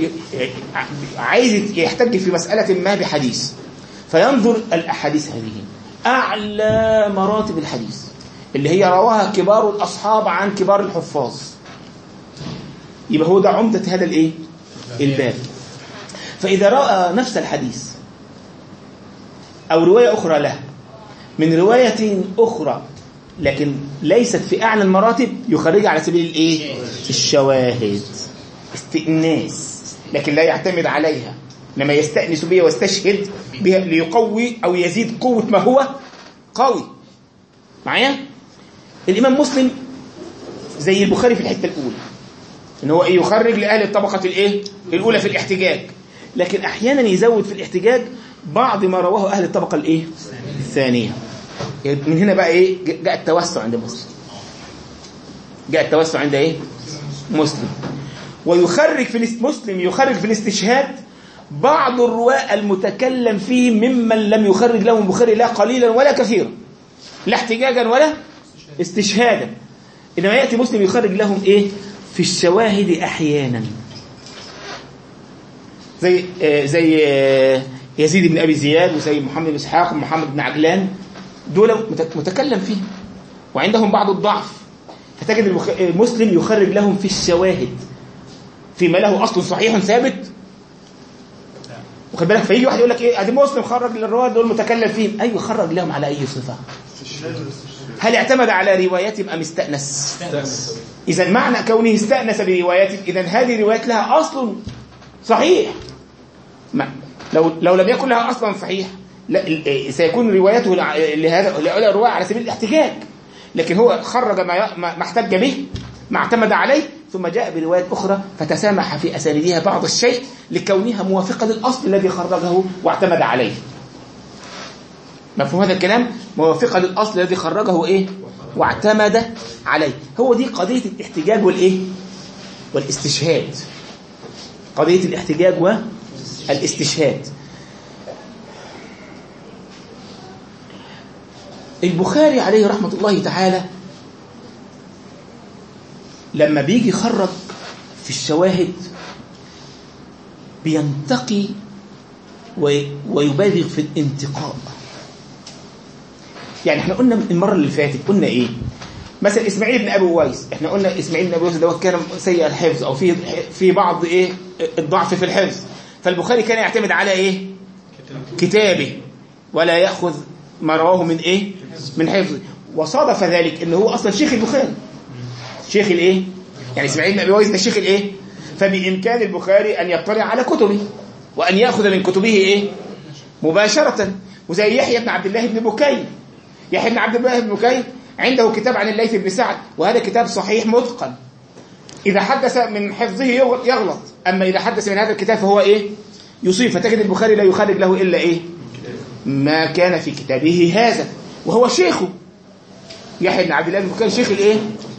عايز يحتج في مساله ما بحديث فينظر الأحاديث هذه أعلى مراتب الحديث اللي هي رواها كبار الأصحاب عن كبار الحفاظ يبقى هو ده عمدة هذا الإيه؟ الباب فإذا رأى نفس الحديث أو رواية أخرى له من رواية أخرى لكن ليست في أعلى المراتب يخرجها على سبيل الإيه؟ الشواهد استئناس لكن لا يعتمد عليها لما يستأنس بها ويستشهد بها ليقوي أو يزيد قوة ما هو قوي معايا الإمام مسلم زي البخاري في الحتة الأولى إن هو إيه يخرج لأهل الطبقة الإيه الأولى في الاحتجاج لكن أحيانا يزود في الاحتجاج بعض ما رواه أهل الطبقة الإيه الثانية من هنا بقى إيه جاء التوسع عند مسلم جاء التوسع عند إيه مسلم ويخرج في الاست- مسلم يخرج في الاستشهاد بعض الرواة المتكلم فيه ممن لم يخرج لهم البخاري لا قليلا ولا كثيرا لا احتجاجا ولا استشهادا إنما يأتي مسلم يخرج لهم إيه في الشواهد أحيانا زي آه زي آه يزيد بن أبي زياد وزي محمد بن إسحاق ومحمد بن عجلان دول مت- متكلم فيه وعندهم بعض الضعف فتجد المخ... المسلم يخرج لهم في الشواهد فيما له أصل صحيح ثابت وخد بالك فيجي واحد يقول لك ايه ادي مسلم خرج للرواه دول متكلم فيهم ايوه خرج لهم على اي صفه هل اعتمد على رواياتهم ام استانس اذا معنى كونه استانس برواياتهم اذا هذه روايات لها اصل صحيح ما لو لو لم يكن لها اصلا صحيح لا ال- سيكون روايته لع- لهذا لهؤلاء الرواه على سبيل الاحتجاج لكن هو خرج ما ي- ما ما احتج به ما اعتمد عليه ثم جاء بروايات أخرى فتسامح في أسانيدها بعض الشيء لكونها موافقة للأصل الذي خرجه واعتمد عليه مفهوم هذا الكلام موافقة للأصل الذي خرجه إيه واعتمد عليه هو دي قضية الاحتجاج والإيه والاستشهاد قضية الاحتجاج والاستشهاد البخاري عليه رحمة الله تعالى لما بيجي يخرج في الشواهد بينتقي وي- ويبالغ في الانتقاء يعني احنا قلنا المرة اللي فاتت قلنا ايه مثلا اسماعيل بن ابي اويس احنا قلنا اسماعيل بن ابي اويس ده كان سيء الحفظ او في في بعض ايه الضعف في الحفظ فالبخاري كان يعتمد على ايه كتابه ولا ياخذ ما رواه من ايه من حفظه وصادف ذلك ان هو اصلا شيخ البخاري شيخ الايه يعني اسماعيل بن ابي اويس ده شيخ الايه فبامكان البخاري ان يطلع على كتبه وان ياخذ من كتبه ايه مباشره وزي يحيى بن عبد الله بن بكير يحيى بن عبد الله بن بكير عنده كتاب عن الليث بن سعد وهذا كتاب صحيح متقن إذا حدث من حفظه يغ- يغلط أما إذا حدث من هذا الكتاب فهو إيه يصيب فتجد البخاري لا يخرج له إلا إيه ما كان في كتابه هذا وهو شيخه يحيى بن عبد الله بن بكير شيخ الإيه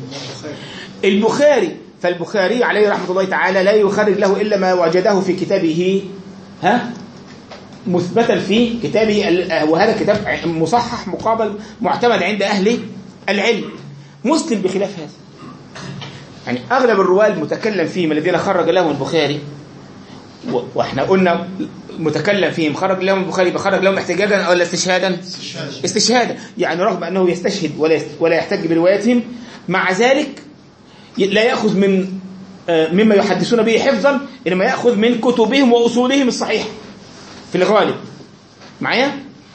البخاري فالبخاري عليه رحمة الله تعالى لا يخرج له إلا ما وجده في كتابه ها مثبتا في كتابه ال- وهذا كتاب مصحح مقابل معتمد عند أهل العلم مسلم بخلاف هذا يعني أغلب الرواة المتكلم فيهم الذين خرج لهم البخاري و- واحنا قلنا متكلم فيهم خرج لهم البخاري بخرج لهم احتجاجا ولا استشهادا استشهادا يعني رغم أنه يستشهد ولا يست- ولا يحتج برواياتهم مع ذلك ي- لا يأخذ من آه، مما يحدثون به حفظا إنما يأخذ من كتبهم وأصولهم الصحيحة في الغالب معايا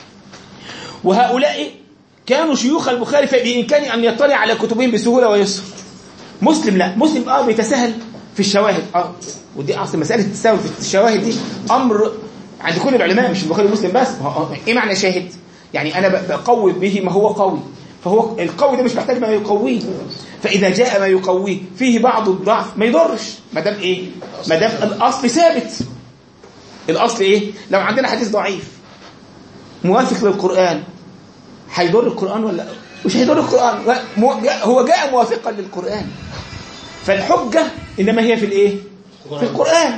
وهؤلاء كانوا شيوخ البخاري فبإمكانه أن يطلع على كتبهم بسهولة ويسر مسلم لا مسلم اه بيتساهل في الشواهد اه ودي اصل مساله التساهل في الشواهد دي امر عند كل العلماء مش البخاري ومسلم بس ما هو- ايه معنى شاهد يعني انا ب- بقوي به ما هو قوي فهو القوي ده مش محتاج ما يقويه فاذا جاء ما يقويه فيه بعض الضعف ما يضرش ما دام ايه ما دام الاصل ثابت الاصل ايه لو عندنا حديث ضعيف موافق للقران هيضر القرآن ولا مش هيضر القرآن مو- جاء- هو جاء موافقا للقرآن فالحجة إنما هي في الإيه؟ في القرآن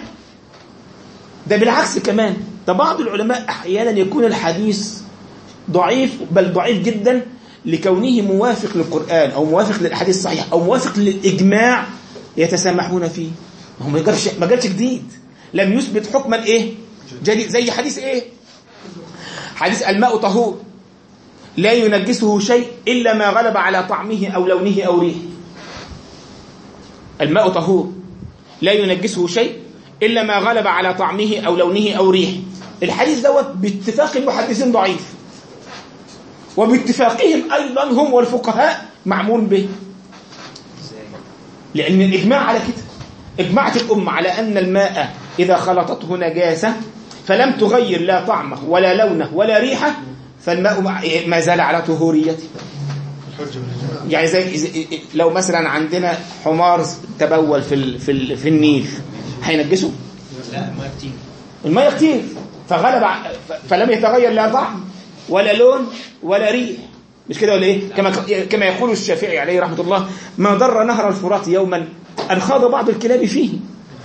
ده بالعكس كمان ده بعض العلماء أحيانا يكون الحديث ضعيف بل ضعيف جدا لكونه موافق للقرآن أو موافق للأحاديث الصحيحة أو موافق للإجماع يتسامحون فيه ما هو ما جابش ما جابش جديد لم يثبت حكما إيه؟ جديد زي حديث إيه؟ حديث الماء طهور لا ينجسه شيء إلا ما غلب على طعمه أو لونه أو ريحه الماء طهور لا ينجسه شيء إلا ما غلب على طعمه أو لونه أو ريحه الحديث دوت باتفاق المحدثين ضعيف وباتفاقهم أيضا هم والفقهاء معمول به لأن الإجماع على كده إجمعت الأمة على أن الماء إذا خلطته نجاسة فلم تغير لا طعمه ولا لونه ولا ريحه فالماء مع- ما زال على طهوريته يعني زي زي- لو مثلا عندنا حمار تبول في ال في ال في النيل هينجسه لا ما كتير الميه كتير فغلب ع- ف- فلم يتغير لا طعم ولا لون ولا ريح مش كده ولا ايه كما كما يقول الشافعي عليه رحمه الله ما ضر نهر الفرات يوما ان خاض بعض الكلاب فيه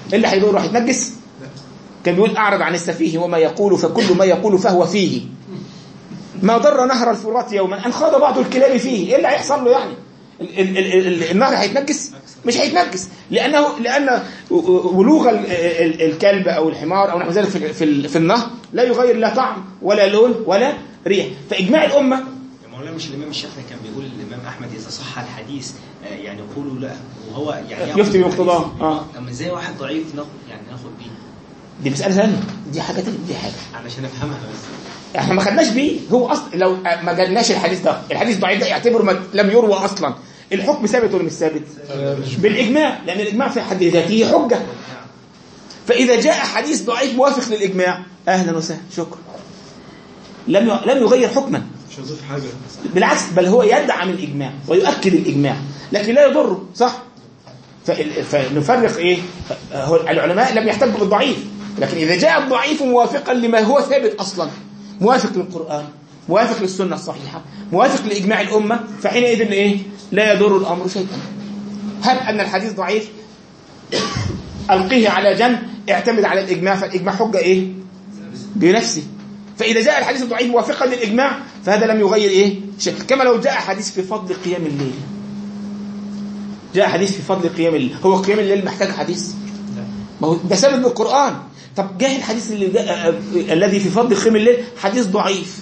إيه اللي هيدور راح يتنجس كان بيقول أعرض عن السفيه وما يقول فكل ما يقول فهو فيه ما ضر نهر الفرات يوما أن خاض بعض الكلاب فيه إيه اللي هيحصل له يعني ال- ال- ال- ال- النهر هيتنجس مش هيتنجس لأنه لأن ولوغ ال- ال- الكلب أو الحمار أو نحو ذلك في- في ال- في النهر لا يغير لا طعم ولا لون ولا ريح فإجماع الأمة يا مولانا مش الامام الشافعي كان بيقول الامام احمد اذا صح الحديث آه، يعني قولوا لا وهو يعني ياخد يفتي بالحديث. بمقتضاه اه اما ازاي واحد ضعيف ناخد يعني ناخد بيه دي مسألة ثانية دي حاجة تانية دي حاجة علشان افهمها بس احنا ما خدناش بيه هو اصلا لو ما جالناش الحديث ده الحديث ضعيف ده يعتبره ما لم يروى اصلا الحكم ثابت ولا مش ثابت بالاجماع لان الاجماع في حد ذاته حجه فاذا جاء حديث ضعيف موافق للاجماع اهلا وسهلا شكرا لم ي- لم يغير حكما مش هضيف حاجه بالعكس بل هو يدعم الاجماع ويؤكد الاجماع لكن لا يضره صح فال- فنفرق ايه هو العلماء لم يحتجوا بالضعيف لكن اذا جاء الضعيف موافقا لما هو ثابت اصلا موافق للقران موافق للسنه الصحيحه موافق لاجماع الامه فحينئذ ايه لا يضر الامر شيئا هب ان الحديث ضعيف القيه على جنب اعتمد على الاجماع فالاجماع حجه ايه بنفسه فإذا جاء الحديث الضعيف موافقا للإجماع فهذا لم يغير إيه شيء كما لو جاء حديث في فضل قيام الليل جاء حديث في فضل قيام الليل هو قيام الليل محتاج حديث ما هو ده سبب القرآن طب جاء الحديث اللي جاء الذي في فضل قيام الليل حديث ضعيف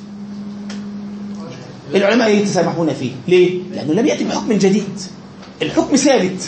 العلماء يتسامحون فيه ليه؟ لأنه لم يأتي بحكم جديد الحكم ثابت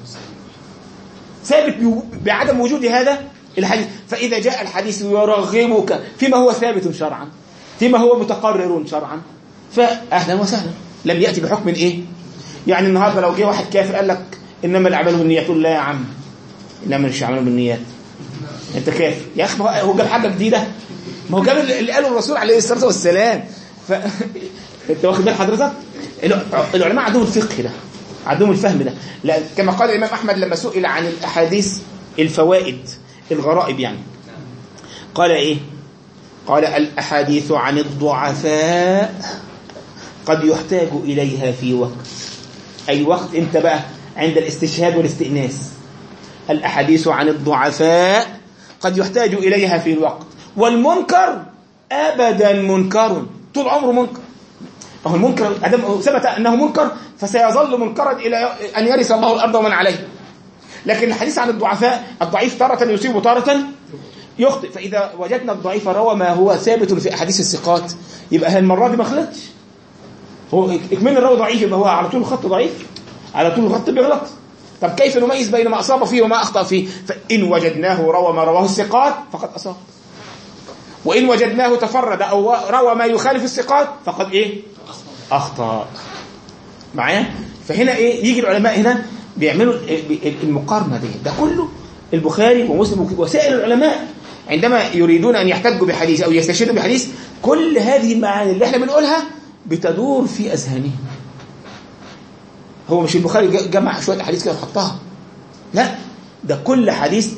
ثابت بو- بعدم وجود هذا الحديث فإذا جاء الحديث يرغبك فيما هو ثابت شرعا فيما هو متقرر شرعا فأهلا وسهلا لم يأتي بحكم إيه يعني النهاردة لو جه واحد كافر قال لك إنما الأعمال بالنيات تقول لا يا عم إنما مش أعمال بالنيات أنت كافر يا أخي ما هو- هو جاب حاجة جديدة ما هو جاب اللي قاله الرسول عليه الصلاة والسلام ف... أنت واخد بال حضرتك الع- العلماء عندهم الفقه ده عندهم الفهم ده لا كما قال الإمام أحمد لما سئل عن الأحاديث الفوائد الغرائب يعني قال إيه قال الأحاديث عن الضعفاء قد يحتاج إليها في وقت أي وقت إمتى بقى عند الاستشهاد والاستئناس الأحاديث عن الضعفاء قد يحتاج إليها في الوقت والمنكر أبدا منكر طول عمره منكر فهو المنكر أدام ثبت أنه منكر فسيظل منكرا إلى أن يرث الله الأرض ومن عليها لكن الحديث عن الضعفاء الضعيف تارة يصيب تارة يخطئ فإذا وجدنا الضعيف روى ما هو ثابت في أحاديث الثقات يبقى المرة دي ما خلطش هو إكمال الراوي ضعيف يبقى هو على طول الخط ضعيف على طول الخط بيغلط طب كيف نميز بين ما أصاب فيه وما أخطأ فيه فإن وجدناه روى ما رواه الثقات فقد أصاب وإن وجدناه تفرد أو روى ما يخالف الثقات فقد إيه أخطأ معايا فهنا إيه يجي العلماء هنا بيعملوا المقارنة دي ده كله البخاري ومسلم وسائر العلماء عندما يريدون أن يحتجوا بحديث أو يستشهدوا بحديث كل هذه المعاني اللي احنا بنقولها بتدور في أذهانهم هو مش البخاري جمع شوية أحاديث كده وحطها لا ده كل حديث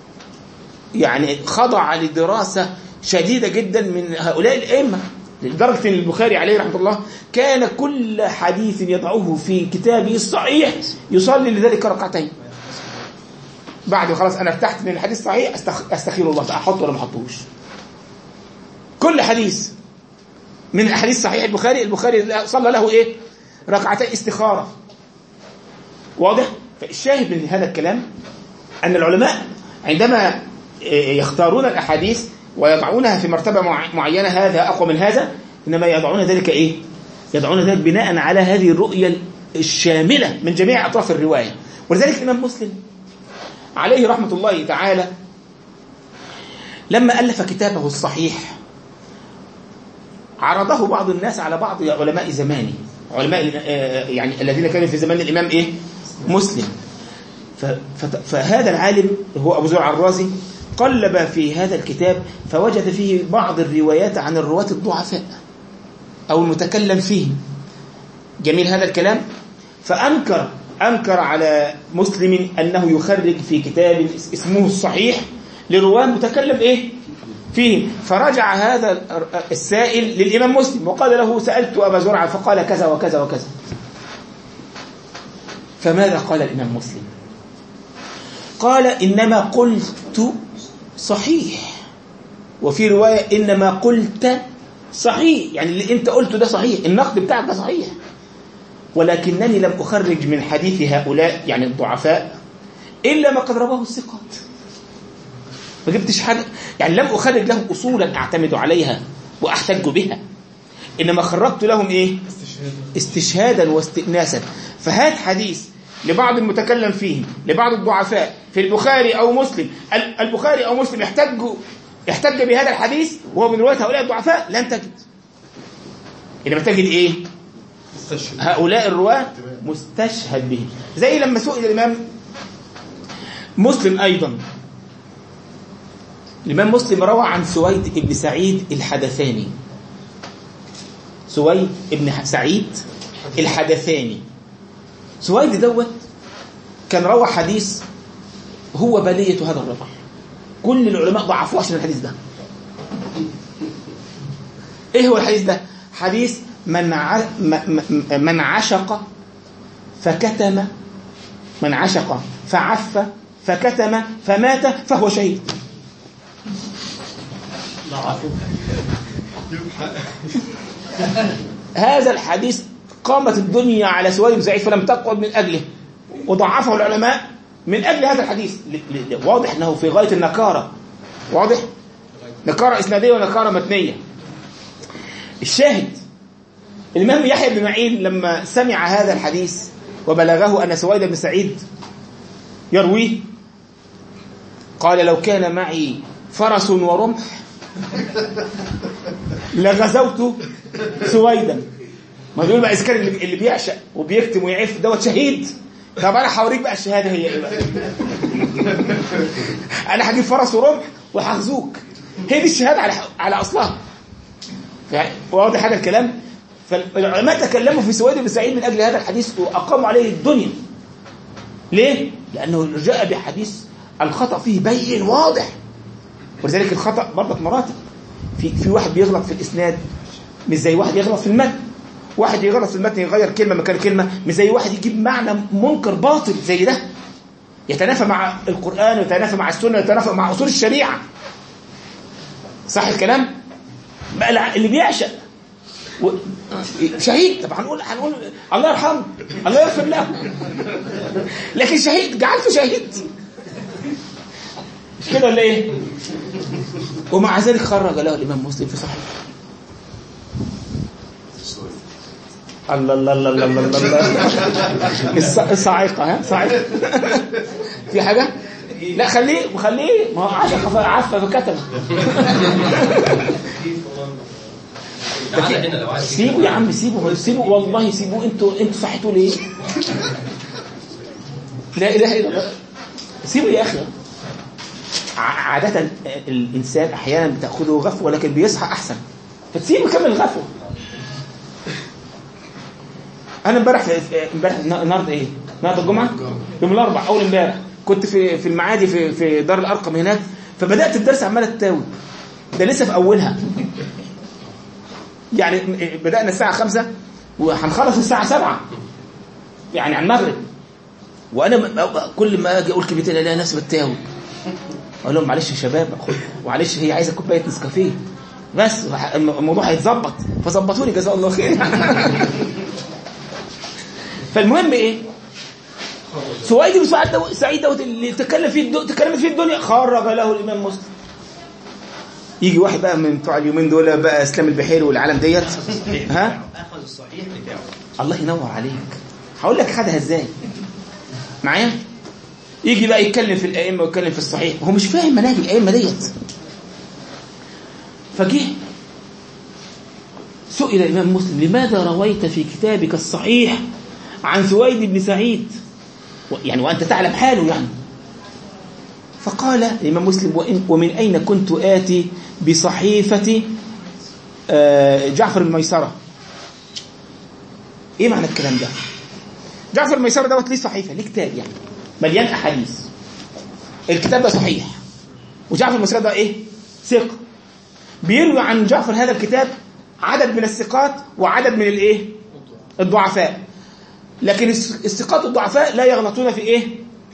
يعني خضع لدراسة شديدة جدا من هؤلاء الأئمة لدرجة أن البخاري عليه رحمة الله كان كل حديث يضعه في كتابه الصحيح يصلي لذلك ركعتين بعد خلاص أنا ارتحت من الحديث صحيح أستخ... أستخير الله أحطه ولا ما أحطوش كل حديث من الأحاديث صحيح البخاري البخاري صلى له إيه ركعتين استخارة واضح فالشاهد من هذا الكلام أن العلماء عندما يختارون الأحاديث ويضعونها في مرتبة معينة هذا أقوى من هذا إنما يضعون ذلك إيه يضعون ذلك بناء على هذه الرؤية الشاملة من جميع أطراف الرواية ولذلك الإمام مسلم عليه رحمة الله تعالى لما ألف كتابه الصحيح عرضه بعض الناس على بعض علماء زمانه علماء يعني الذين كانوا في زمان الإمام إيه مسلم فهذا العالم هو أبو زرع الرازي قلب في هذا الكتاب فوجد فيه بعض الروايات عن الرواة الضعفاء أو المتكلم فيه جميل هذا الكلام فأنكر أنكر على مسلم أنه يخرج في كتاب اسمه الصحيح لرواه متكلم إيه فيه فرجع هذا السائل للإمام مسلم وقال له سألت أبا زرعة فقال كذا وكذا وكذا فماذا قال الإمام مسلم قال إنما قلت صحيح وفي رواية إنما قلت صحيح يعني اللي أنت قلته ده صحيح النقد بتاعك ده صحيح ولكنني لم أخرج من حديث هؤلاء يعني الضعفاء إلا ما قد رواه الثقات ما جبتش حاجة يعني لم أخرج لهم أصولا أعتمد عليها وأحتج بها إنما خرجت لهم إيه استشهادا واستئناسا فهات حديث لبعض المتكلم فيه لبعض الضعفاء في البخاري أو مسلم ال- البخاري أو مسلم يحتج يحتج بهذا الحديث وهو من رواية هؤلاء الضعفاء لن تجد إنما تجد إيه استشهد هؤلاء الرواة مستشهد به زي لما سئل الإمام مسلم أيضا الإمام مسلم روى عن سويد بن سعيد الحدثاني سويد بن ح- سعيد الحدثاني سويد دوت كان روى حديث هو بلية هذا الرجل كل العلماء ضعفوه عشان الحديث ده ايه هو الحديث ده حديث من ع... م... م... من عشق فكتم من عشق فعف فكتم فمات فهو شهيد هذا الحديث قامت الدنيا على سواد بن سعيد فلم تقعد من اجله وضعفه العلماء من اجل هذا الحديث ل... ل... واضح انه في غايه النكاره واضح نكاره اسناديه ونكاره متنيه الشاهد الإمام يحيى بن معين لما سمع هذا الحديث وبلغه أن سويد بن سعيد يرويه قال لو كان معي فرس ورمح لغزوت سويدا ما دول بقى إذا كان اللي اللي بيعشق وبيكتم ويعف دوت شهيد طب أنا هوريك بقى الشهادة هي إيه بقى أنا هجيب فرس ورمح وهغزوك هي دي الشهادة على على أصلها يعني واضح هذا الكلام فالعلماء تكلموا في سويد بن سعيد من أجل هذا الحديث وأقاموا عليه الدنيا ليه؟ لأنه جاء بحديث الخطأ فيه بين واضح ولذلك الخطأ برضك مراتب في في واحد بيغلط في الإسناد مش زي واحد يغلط في المتن واحد يغلط في المتن يغير كلمة مكان كلمة مش زي واحد يجيب معنى منكر باطل زي ده يتنافى مع القرآن ويتنافى مع السنة ويتنافى مع أصول الشريعة صح الكلام؟ بقى الع- اللي بيعشق و... شهيد طب هنقول هنقول الله يرحمه الله يغفر له لكن شهيد جعلته شهيد مش كده ولا ايه ومع ذلك خرج له الامام مسلم في صحيح الله الله الله الله الله الله الص- الصاعقه ها صاعقه في حاجه لا خليه خليه ما هو عشق عف فكتب تعالى هنا لو عايز سيبوا يا عم سيبوا سيبوا والله سيبوا انتوا انتوا صحيتوا ليه لا اله الا الله سيبوا يا اخي ع- عادة الإنسان أحيانا بتأخذه غفوة ولكن بيصحى أحسن فتسيبه يكمل الغفوة أنا امبارح في امبارح النهارده إيه؟ النهارده الجمعة؟ يوم الأربع أول امبارح كنت في في المعادي في في دار الأرقم هناك فبدأت الدرس عمال أتاوب ده لسه في أولها يعني بدأنا الساعة خمسة وهنخلص الساعة سبعة يعني على المغرب وأنا م- كل ما أجي أقول كلمتين ألاقي نفسي بتاوب أقول لهم معلش يا شباب خد- معلش هي عايزة كوباية نسكافيه بس وح- الموضوع هيتظبط فظبطوا لي جزاه الله خير فالمهم ايه سويد بن سعيد دو- سعيد دوت اللي تكلم فيه الدو... تكلمت فيه الدنيا خرج له الامام مسلم يجي واحد بقى من بتوع اليومين دول بقى اسلام البحيري والعالم ديت ها اخذ الصحيح بتاعه الله ينور عليك هقول لك خدها ازاي معايا يجي بقى يتكلم في الائمه ويتكلم في الصحيح هو مش فاهم مناهج الائمه ديت فجه سئل الامام مسلم لماذا رويت في كتابك الصحيح عن سويد بن سعيد و- يعني وانت تعلم حاله يعني فقال الامام مسلم وإن ومن اين كنت اتي بصحيفه آه، جعفر الميسره ايه معنى الكلام ده جعفر الميسره دوت ليه صحيفه ليه كتاب يعني مليان احاديث الكتاب ده صحيح وجعفر الميسره ده ايه ثقه بيروي عن جعفر هذا الكتاب عدد من الثقات وعدد من الايه الضعفاء لكن الس- الثقات والضعفاء لا يغلطون في ايه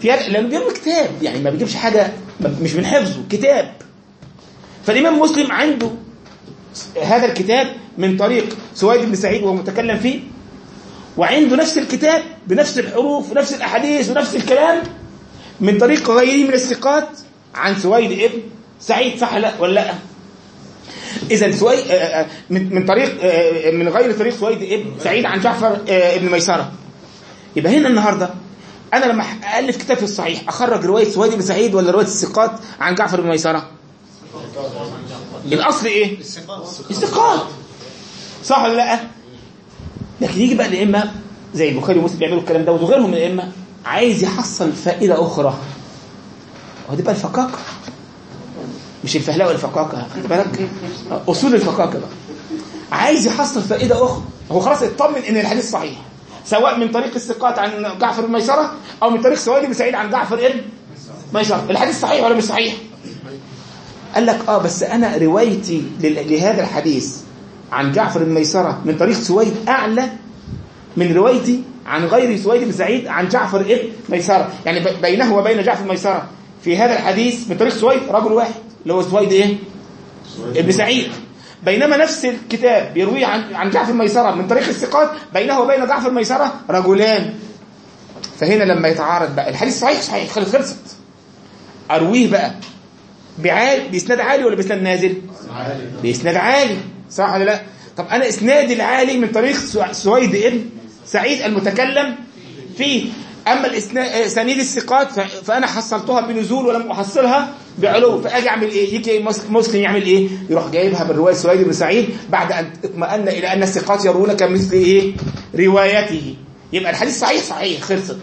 في هذا لانه بيروي كتاب يعني ما بيجيبش حاجه ما- مش من حفظه كتاب فالامام مسلم عنده هذا الكتاب من طريق سويد بن سعيد وهو متكلم فيه وعنده نفس الكتاب بنفس الحروف ونفس الاحاديث ونفس الكلام من طريق غيره من الثقات عن سويد ابن سعيد صح لا ولا لا اذا سويد آه، آه، من من طريق آه، من غير طريق سويد ابن سعيد عن جعفر آه، ابن ميسره يبقى هنا النهارده انا لما الف كتاب في الصحيح اخرج روايه سويد بن سعيد ولا روايه الثقات عن جعفر بن ميسره الاصل ايه الثقات صح ولا لا لكن يجي بقى الائمه زي البخاري ومسلم بيعملوا الكلام ده وغيرهم من الائمه عايز يحصل فائده اخرى هو دي بقى الفقاقه مش الفهلاوه الفقاقه خد بالك اصول الفقاقه بقى عايز يحصل فائده اخرى هو خلاص اطمن ان الحديث صحيح سواء من طريق الثقات عن جعفر بن ميسره او من طريق سويد بن سعيد عن جعفر ابن ميسره الحديث صحيح ولا مش صحيح قال لك اه بس انا روايتي لل- لهذا الحديث عن جعفر بن ميسره من طريق سويد اعلى من روايتي عن غير سويد بن سعيد عن جعفر ابن ميسره يعني ب- بينه وبين جعفر بن ميسره في هذا الحديث من طريق سويد رجل واحد اللي هو سويد ايه ابن سعيد بينما نفس الكتاب بيرويه عن عن جعفر ميسره من طريق الثقات بينه وبين جعفر ميسره رجلان فهنا لما يتعارض بقى الحديث صحيح صحيح خلص خلصت ارويه بقى بعال باسناد عالي ولا باسناد نازل باسناد عالي صح ولا لا طب انا اسنادي العالي من طريق سو- سويد ابن سعيد المتكلم فيه اما الاسناد سنيد الثقات ف- فانا حصلتها بنزول ولم احصلها بعلو فاجي اعمل ايه يجي مس- مسلم يعمل ايه يروح جايبها بالروايه سويد بن سعيد بعد ان اطمأن الى ان الثقات يرون كمثل ايه روايته يبقى الحديث صحيح صحيح خلصت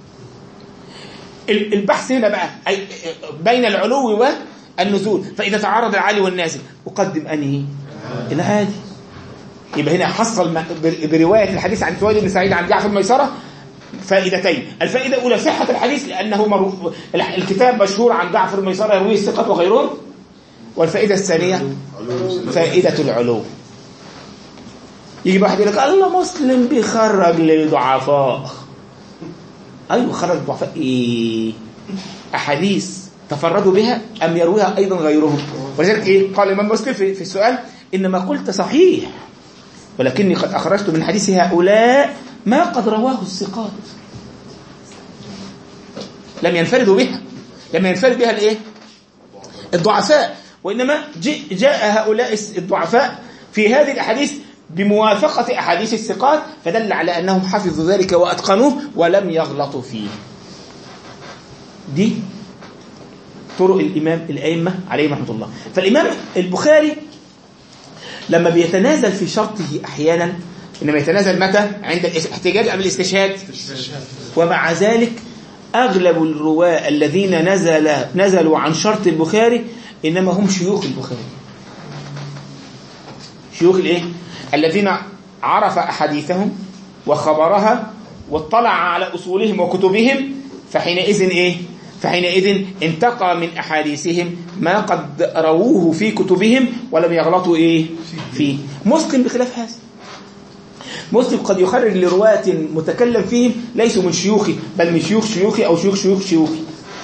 ال- البحث هنا بقى أي بين العلو والنزول فإذا تعارض العالي والنازل أقدم أنهي العالي يبقى هنا حصل م- ب- برواية الحديث عن سويد بن سعيد عن جعفر ميسرة فائدتين الفائدة الأولى صحة الحديث لأنه مرو... الح- الكتاب مشهور عن جعفر ميسرة يرويه الثقة وغيرهم والفائدة الثانية فائدة العلو يجي واحد يقول لك الله مسلم بيخرج للضعفاء أيوة خرج ضعفاء إيه أحاديث تفردوا بها أم يرويها أيضا غيرهم ولذلك إيه قال الإمام مسلم في, في السؤال إنما قلت صحيح ولكني قد أخرجت من حديث هؤلاء ما قد رواه الثقات لم ينفردوا بها لم ينفرد بها الإيه الضعفاء وإنما جاء- جاء هؤلاء الضعفاء في هذه الأحاديث بموافقة أحاديث الثقات فدل على أنهم حفظوا ذلك وأتقنوه ولم يغلطوا فيه دي طرق الإمام الأئمة عليهم رحمة الله فالإمام البخاري لما بيتنازل في شرطه أحيانا إنما يتنازل متى عند الاحتجاج أم الاستشهاد ومع ذلك أغلب الرواة الذين نزل نزلوا عن شرط البخاري إنما هم شيوخ البخاري شيوخ الإيه؟ الذين عرف أحاديثهم وخبرها واطلع على أصولهم وكتبهم فحينئذ إيه؟ فحينئذ انتقى من أحاديثهم ما قد رووه في كتبهم ولم يغلطوا إيه؟ فيه مسلم بخلاف هذا مسلم قد يخرج لرواة متكلم فيهم ليسوا من شيوخي بل من شيوخ شيوخي أو شيوخ شيوخ شيوخي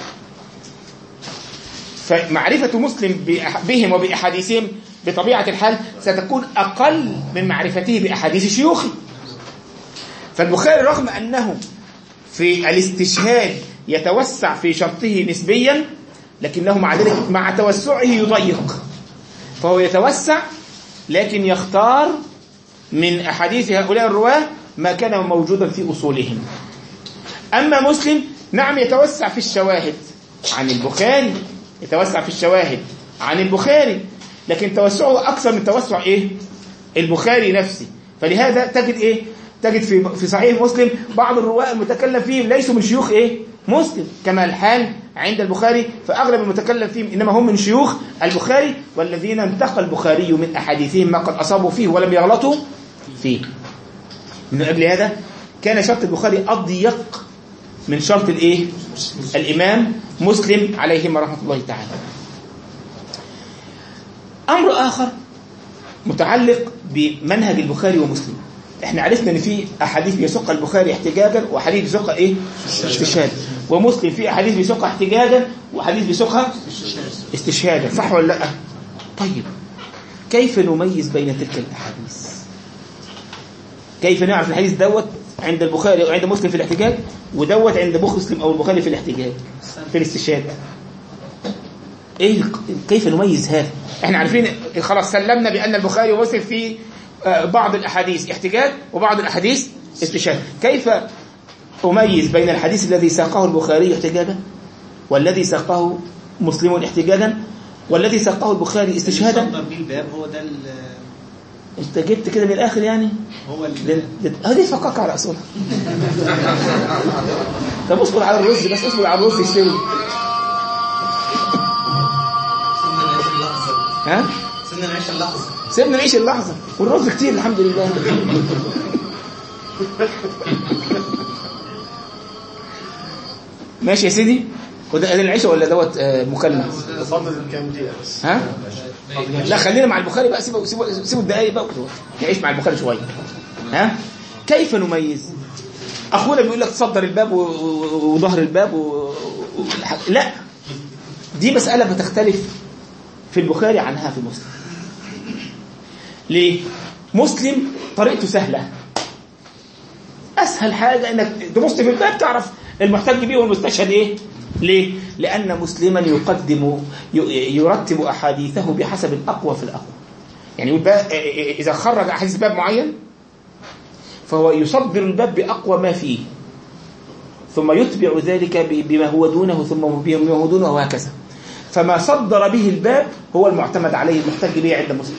فمعرفة مسلم بأح- بهم وبأحاديثهم بطبيعة الحال ستكون أقل من معرفته بأحاديث شيوخه فالبخاري رغم أنه في الاستشهاد يتوسع في شرطه نسبيا لكنه مع ذلك مع توسعه يضيق فهو يتوسع لكن يختار من أحاديث هؤلاء الرواة ما كان موجودا في أصولهم أما مسلم نعم يتوسع في الشواهد عن البخاري يتوسع في الشواهد عن البخاري لكن توسعه أكثر من توسع إيه؟ البخاري نفسه فلهذا تجد إيه؟ تجد في في صحيح مسلم بعض الرواة المتكلم فيهم ليسوا من شيوخ إيه؟ مسلم كما الحال عند البخاري فأغلب المتكلم فيهم إنما هم من شيوخ البخاري والذين انتقى البخاري من أحاديثهم ما قد أصابوا فيه ولم يغلطوا فيه من أجل هذا كان شرط البخاري أضيق من شرط الإيه؟ الإمام مسلم عليهم رحمة الله تعالى أمر آخر متعلق بمنهج البخاري ومسلم احنا عرفنا ان في احاديث بيسوق البخاري احتجاجا واحاديث بيسوق ايه استشهاد ومسلم في احاديث بيسوقها احتجاجا واحاديث بيسوقها استشهادا صح ولا لا طيب كيف نميز بين تلك الاحاديث كيف نعرف الحديث دوت عند البخاري او عند مسلم في الاحتجاج ودوت عند مسلم او البخاري في الاحتجاج في الاستشهاد ايه كيف نميز هذا احنا عارفين خلاص سلمنا بان البخاري ومسلم في آه، بعض الاحاديث احتجاج وبعض الاحاديث استشهاد كيف اميز بين الحديث الذي ساقه البخاري احتجاجا والذي ساقه مسلم احتجاجا والذي ساقه البخاري استشهادا صدر بيه الباب هو ده ال- انت جبت كده من الاخر يعني هو ال- لل- لل- هذه فقاقة على اصولها طب اصبر على الرز بس اصبر على الرز يستوي سيبنا نعيش اللحظة ها سيبنا نعيش اللحظة سيبنا نعيش اللحظة والرز كتير الحمد لله ماشي يا سيدي وده ده العشاء ولا دوت آه، مكالمة فاضل كام دقيقة بس ها لا خلينا مع البخاري بقى سيبوا سيبوا سيبوا الدقايق بقى نعيش مع البخاري شوية ها كيف نميز اخونا بيقول لك تصدر الباب و- و- وظهر الباب و... و... لا دي مسألة بتختلف في البخاري عنها في مسلم ليه مسلم طريقته سهلة اسهل حاجة انك تبص في الباب تعرف المحتج به والمستشهد ايه ليه لان مسلما يقدم ي- يرتب احاديثه بحسب الاقوى في الاقوى يعني يقول بقى اذا خرج احاديث باب معين فهو يصدر الباب باقوى ما فيه ثم يتبع ذلك ب- بما هو دونه ثم بما هو دونه وهكذا فما صدر به الباب هو المعتمد عليه المحتج به عند مسلم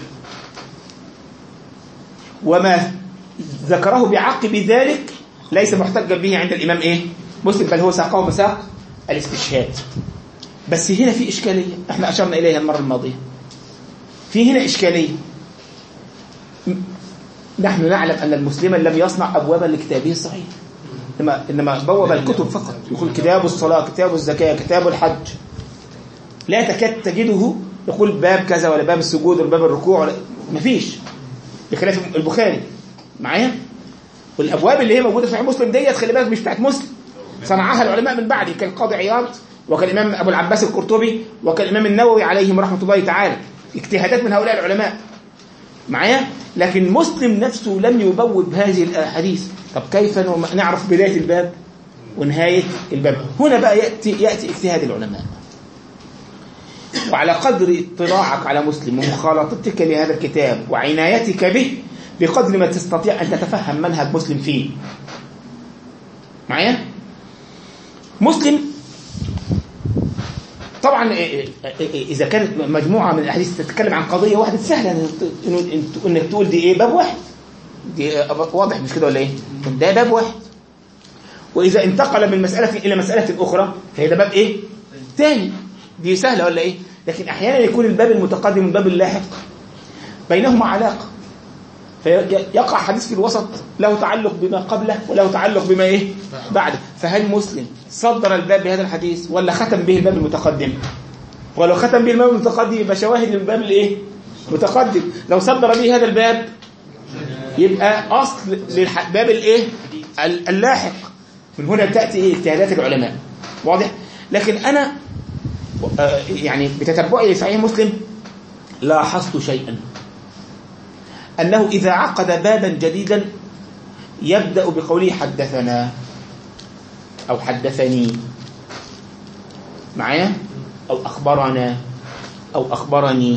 وما ذكره بعقب ذلك ليس محتجا به عند الإمام إيه؟ مسلم بل هو ساقه مساق الاستشهاد بس هنا في إشكالية احنا أشرنا إليها المرة الماضية في هنا إشكالية م- نحن نعلم أن المسلم لم يصنع أبوابا لكتابه الصحيح إنما, إنما بوب الكتب فقط يقول كتاب الصلاة كتاب الزكاة كتاب الحج لا تكاد تجده يقول باب كذا ولا باب السجود ولا باب الركوع ولا مفيش بخلاف البخاري معايا والابواب اللي هي موجوده في صحيح مسلم ديت خلي بالك مش بتاعت مسلم صنعها العلماء من بعده كالقاضي عياض وكالامام ابو العباس القرطبي وكالامام النووي عليهم رحمه الله تعالى اجتهادات من هؤلاء العلماء معايا لكن مسلم نفسه لم يبوب هذه الاحاديث طب كيف نم- نعرف بدايه الباب ونهايه الباب هنا بقى ياتي ياتي اجتهاد العلماء وعلى قدر اطلاعك على مسلم ومخالطتك لهذا الكتاب وعنايتك به بقدر ما تستطيع أن تتفهم منهج مسلم فيه معايا مسلم طبعا إيه- إيه- إذا كانت مجموعة من الأحاديث تتكلم عن قضية واحدة سهلة إنك- إنك إنك تقول دي إيه باب واحد دي واضح مش كده ولا إيه ده باب واحد وإذا انتقل من مسألة إلى مسألة أخرى فهي ده باب إيه تاني دي سهلة ولا إيه لكن أحيانا يكون الباب المتقدم والباب اللاحق بينهما علاقة فيقع حديث في الوسط له تعلق بما قبله وله تعلق بما إيه بعده فهل مسلم صدر الباب بهذا الحديث ولا ختم به الباب المتقدم ولو ختم به الباب المتقدم يبقى شواهد للباب الايه متقدم لو صدر به هذا الباب يبقى اصل للباب الايه ال- اللاحق من هنا تاتي ايه اجتهادات العلماء واضح لكن انا آه، يعني بتتبعي لصحيح مسلم لاحظت شيئا انه اذا عقد بابا جديدا يبدا بقوله حدثنا او حدثني معايا او اخبرنا او اخبرني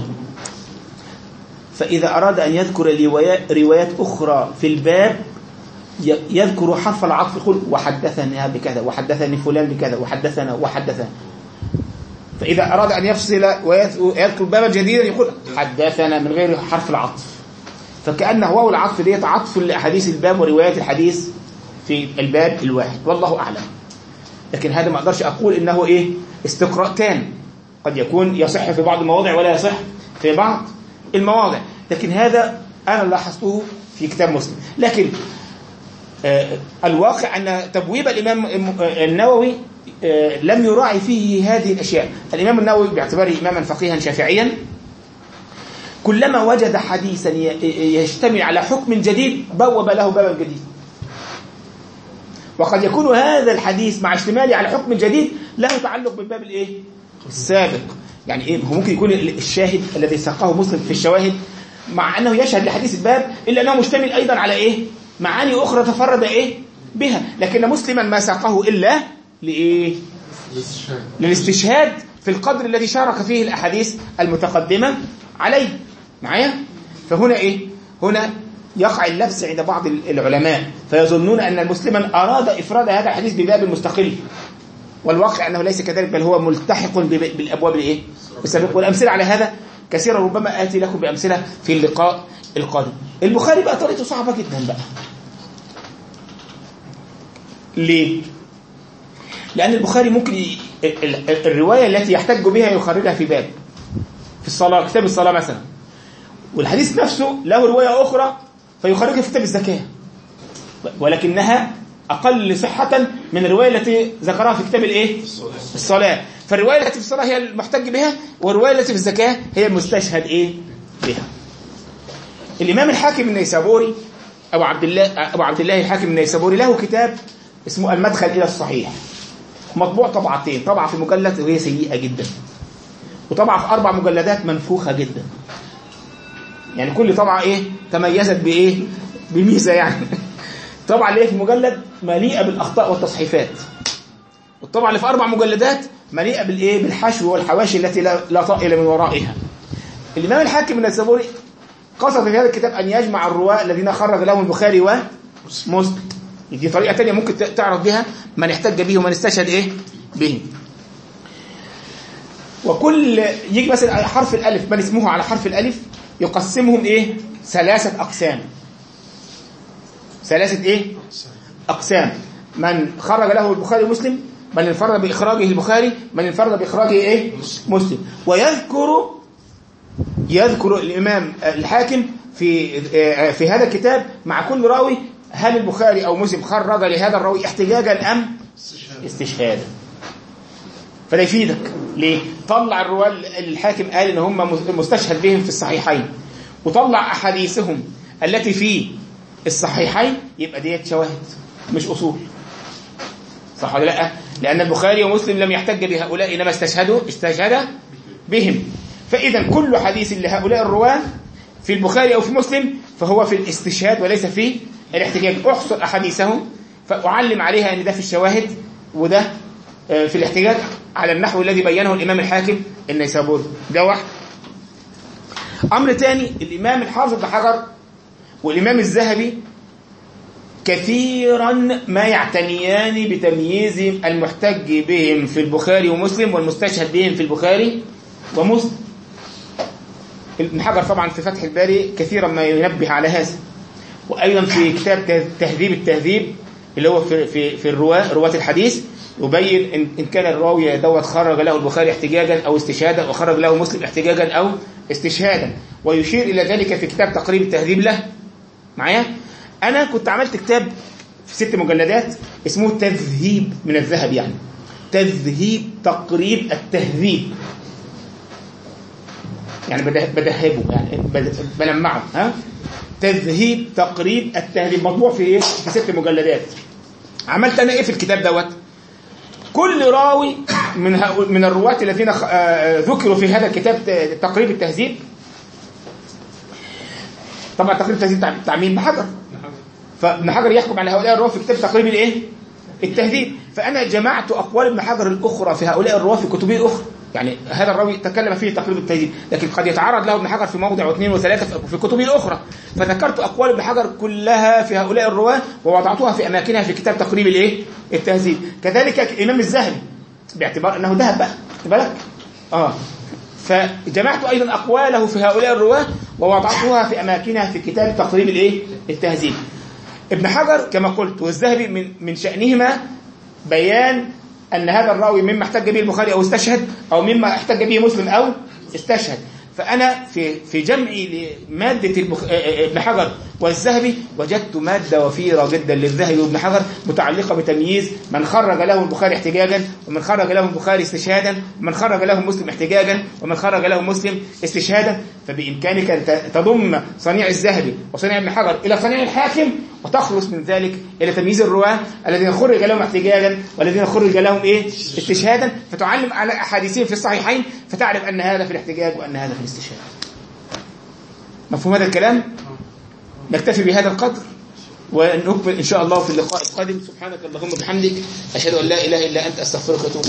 فإذا أراد أن يذكر روايات, روايات أخرى في الباب ي- يذكر حرف العطف يقول وحدثنا بكذا وحدثني فلان بكذا وحدثنا وحدثنا فإذا أراد أن يفصل ويذكر بابا جديدا يقول حدثنا من غير حرف العطف فكأن واو العطف ديت عطف لأحاديث الباب وروايات الحديث في الباب الواحد والله أعلم لكن هذا ما أقدرش أقول إنه إيه استقراء تام قد يكون يصح في بعض المواضع ولا يصح في بعض المواضع لكن هذا أنا لاحظته في كتاب مسلم لكن آه، الواقع أن تبويب الإمام الم- آه، النووي آه، لم يراعي فيه هذه الأشياء الإمام النووي باعتباره إماما فقيها شافعيا كلما وجد حديثا ي- يشتمل على حكم جديد بوب له بابا جديد وقد يكون هذا الحديث مع اشتماله على حكم جديد له تعلق بالباب الايه السابق يعني ايه هو ممكن يكون الشاهد الذي ساقه مسلم في الشواهد مع انه يشهد لحديث الباب الا انه مشتمل ايضا على ايه معاني اخرى تفرد ايه بها لكن مسلما ما ساقه الا لايه للاستشهاد في القدر الذي شارك فيه الاحاديث المتقدمه عليه معايا فهنا ايه هنا يقع اللبس عند بعض العلماء فيظنون ان مسلما اراد افراد هذا الحديث بباب مستقل والواقع انه ليس كذلك بل هو ملتحق بب- بالابواب الايه السابقه والامثله على هذا كثيرا ربما اتي لكم بامثله في اللقاء القادم البخاري بقى طريقته صعبه جدا بقى ليه لان البخاري ممكن ي... ال- ال- الروايه التي يحتج بها يخرجها في باب في الصلاه كتاب الصلاه مثلا والحديث نفسه له روايه اخرى فيخرجها في كتاب الزكاه ولكنها اقل صحه من الروايه التي ذكرها في كتاب الايه الصلاه فالروايه التي في الصلاه هي المحتج بها والروايه التي في الزكاه هي المستشهد ايه بها الامام الحاكم النيسابوري ابو عبد الله ابو عبد الله الحاكم النيسابوري له كتاب اسمه المدخل الى الصحيح مطبوع طبعتين طبعه في مجلد وهي سيئه جدا وطبعه في اربع مجلدات منفوخه جدا يعني كل طبعه ايه تميزت بايه بميزه يعني الطبعه اللي هي في مجلد مليئه بالاخطاء والتصحيفات والطبعه اللي في اربع مجلدات مليئه بالايه بالحشو والحواشي التي لا, لا طائل من ورائها الامام الحاكم النيسابوري قصد في هذا الكتاب ان يجمع الرواه الذين خرج لهم البخاري ومسلم دي طريقه ثانيه ممكن تعرف بها من احتج به ومن استشهد ايه به وكل يجي مثلا حرف الالف من اسمه على حرف الالف يقسمهم ايه ثلاثه اقسام ثلاثه ايه اقسام من خرج له البخاري ومسلم من انفرد باخراجه البخاري من انفرد باخراجه ايه مسلم ويذكر يذكر الامام الحاكم في في هذا الكتاب مع كل راوي هل البخاري او مسلم خرج لهذا الراوي احتجاجا ام استشهادا فده يفيدك ليه طلع الرواه الحاكم قال ان هم مستشهد بهم في الصحيحين وطلع احاديثهم التي في الصحيحين يبقى ديت شواهد مش اصول صح ولا لا لان البخاري ومسلم لم يحتج بهؤلاء انما استشهدوا استشهد بهم فاذا كل حديث لهؤلاء الرواه في البخاري او في مسلم فهو في الاستشهاد وليس في الاحتجاج احصر احاديثهم فاعلم عليها ان ده في الشواهد وده في الاحتجاج على النحو الذي بينه الامام الحاكم النيسابوري ده واحد امر ثاني الامام الحافظ بن حجر والامام الذهبي كثيرا ما يعتنيان بتمييز المحتج بهم في البخاري ومسلم والمستشهد بهم في البخاري ومسلم ابن حجر طبعا في فتح الباري كثيرا ما ينبه على هذا وايضا في كتاب تهذيب التهذيب اللي هو في في في الرواه رواه الحديث يبين ان ان كان الراوي دوت خرج له البخاري احتجاجا او استشهادا وخرج له مسلم احتجاجا او استشهادا ويشير الى ذلك في كتاب تقريب التهذيب له معايا انا كنت عملت كتاب في ست مجلدات اسمه تذهيب من الذهب يعني تذهيب تقريب التهذيب يعني بدهبه يعني بلمعه ها تذهيب تقريب التهذيب مطبوع في ايه في ست مجلدات عملت انا ايه في الكتاب دوت كل راوي من من الرواة الذين ذكروا في هذا الكتاب تقريب التهذيب طبعا تقريب التهذيب بتاع مين بحجر فابن حجر يحكم على هؤلاء الرواه في كتاب تقريب الايه التهذيب فانا جمعت اقوال ابن حجر الاخرى في هؤلاء الرواه في كتبه الاخرى يعني هذا الراوي تكلم فيه تقريب التهذيب لكن قد يتعرض له ابن حجر في موضع واثنين وثلاثه في كتبه الاخرى فذكرت اقوال ابن حجر كلها في هؤلاء الرواه ووضعتها في اماكنها في كتاب تقريب الايه التهذيب كذلك الامام الذهبي باعتبار انه ذهب بقى خد بالك اه فجمعت ايضا اقواله في هؤلاء الرواه ووضعتها في اماكنها في كتاب تقريب الايه التهذيب ابن حجر كما قلت والذهبي من من شانهما بيان أن هذا الراوي مما احتج به البخاري أو استشهد أو مما احتج به مسلم أو استشهد فأنا في في جمعي لمادة البخ... ابن حجر والذهبي وجدت مادة وفيرة جدا للذهبي وابن حجر متعلقة بتمييز من خرج له البخاري احتجاجا ومن خرج له البخاري استشهادا ومن خرج له مسلم احتجاجا ومن خرج له مسلم استشهادا فبإمكانك أن ت- تضم صنيع الذهبي وصنيع ابن حجر إلى صنيع الحاكم وتخلص من ذلك إلى تمييز الرواة الذين خرج لهم احتجاجا والذين خرج لهم إيه استشهادا فتعلم على أحاديثهم في الصحيحين فتعرف أن هذا في الاحتجاج وأن هذا في الاستشهاد مفهوم هذا الكلام؟ نكتفي بهذا القدر ونكمل إن شاء الله في اللقاء القادم سبحانك اللهم وبحمدك أشهد أن لا إله إلا أنت أستغفرك وأتوب إليك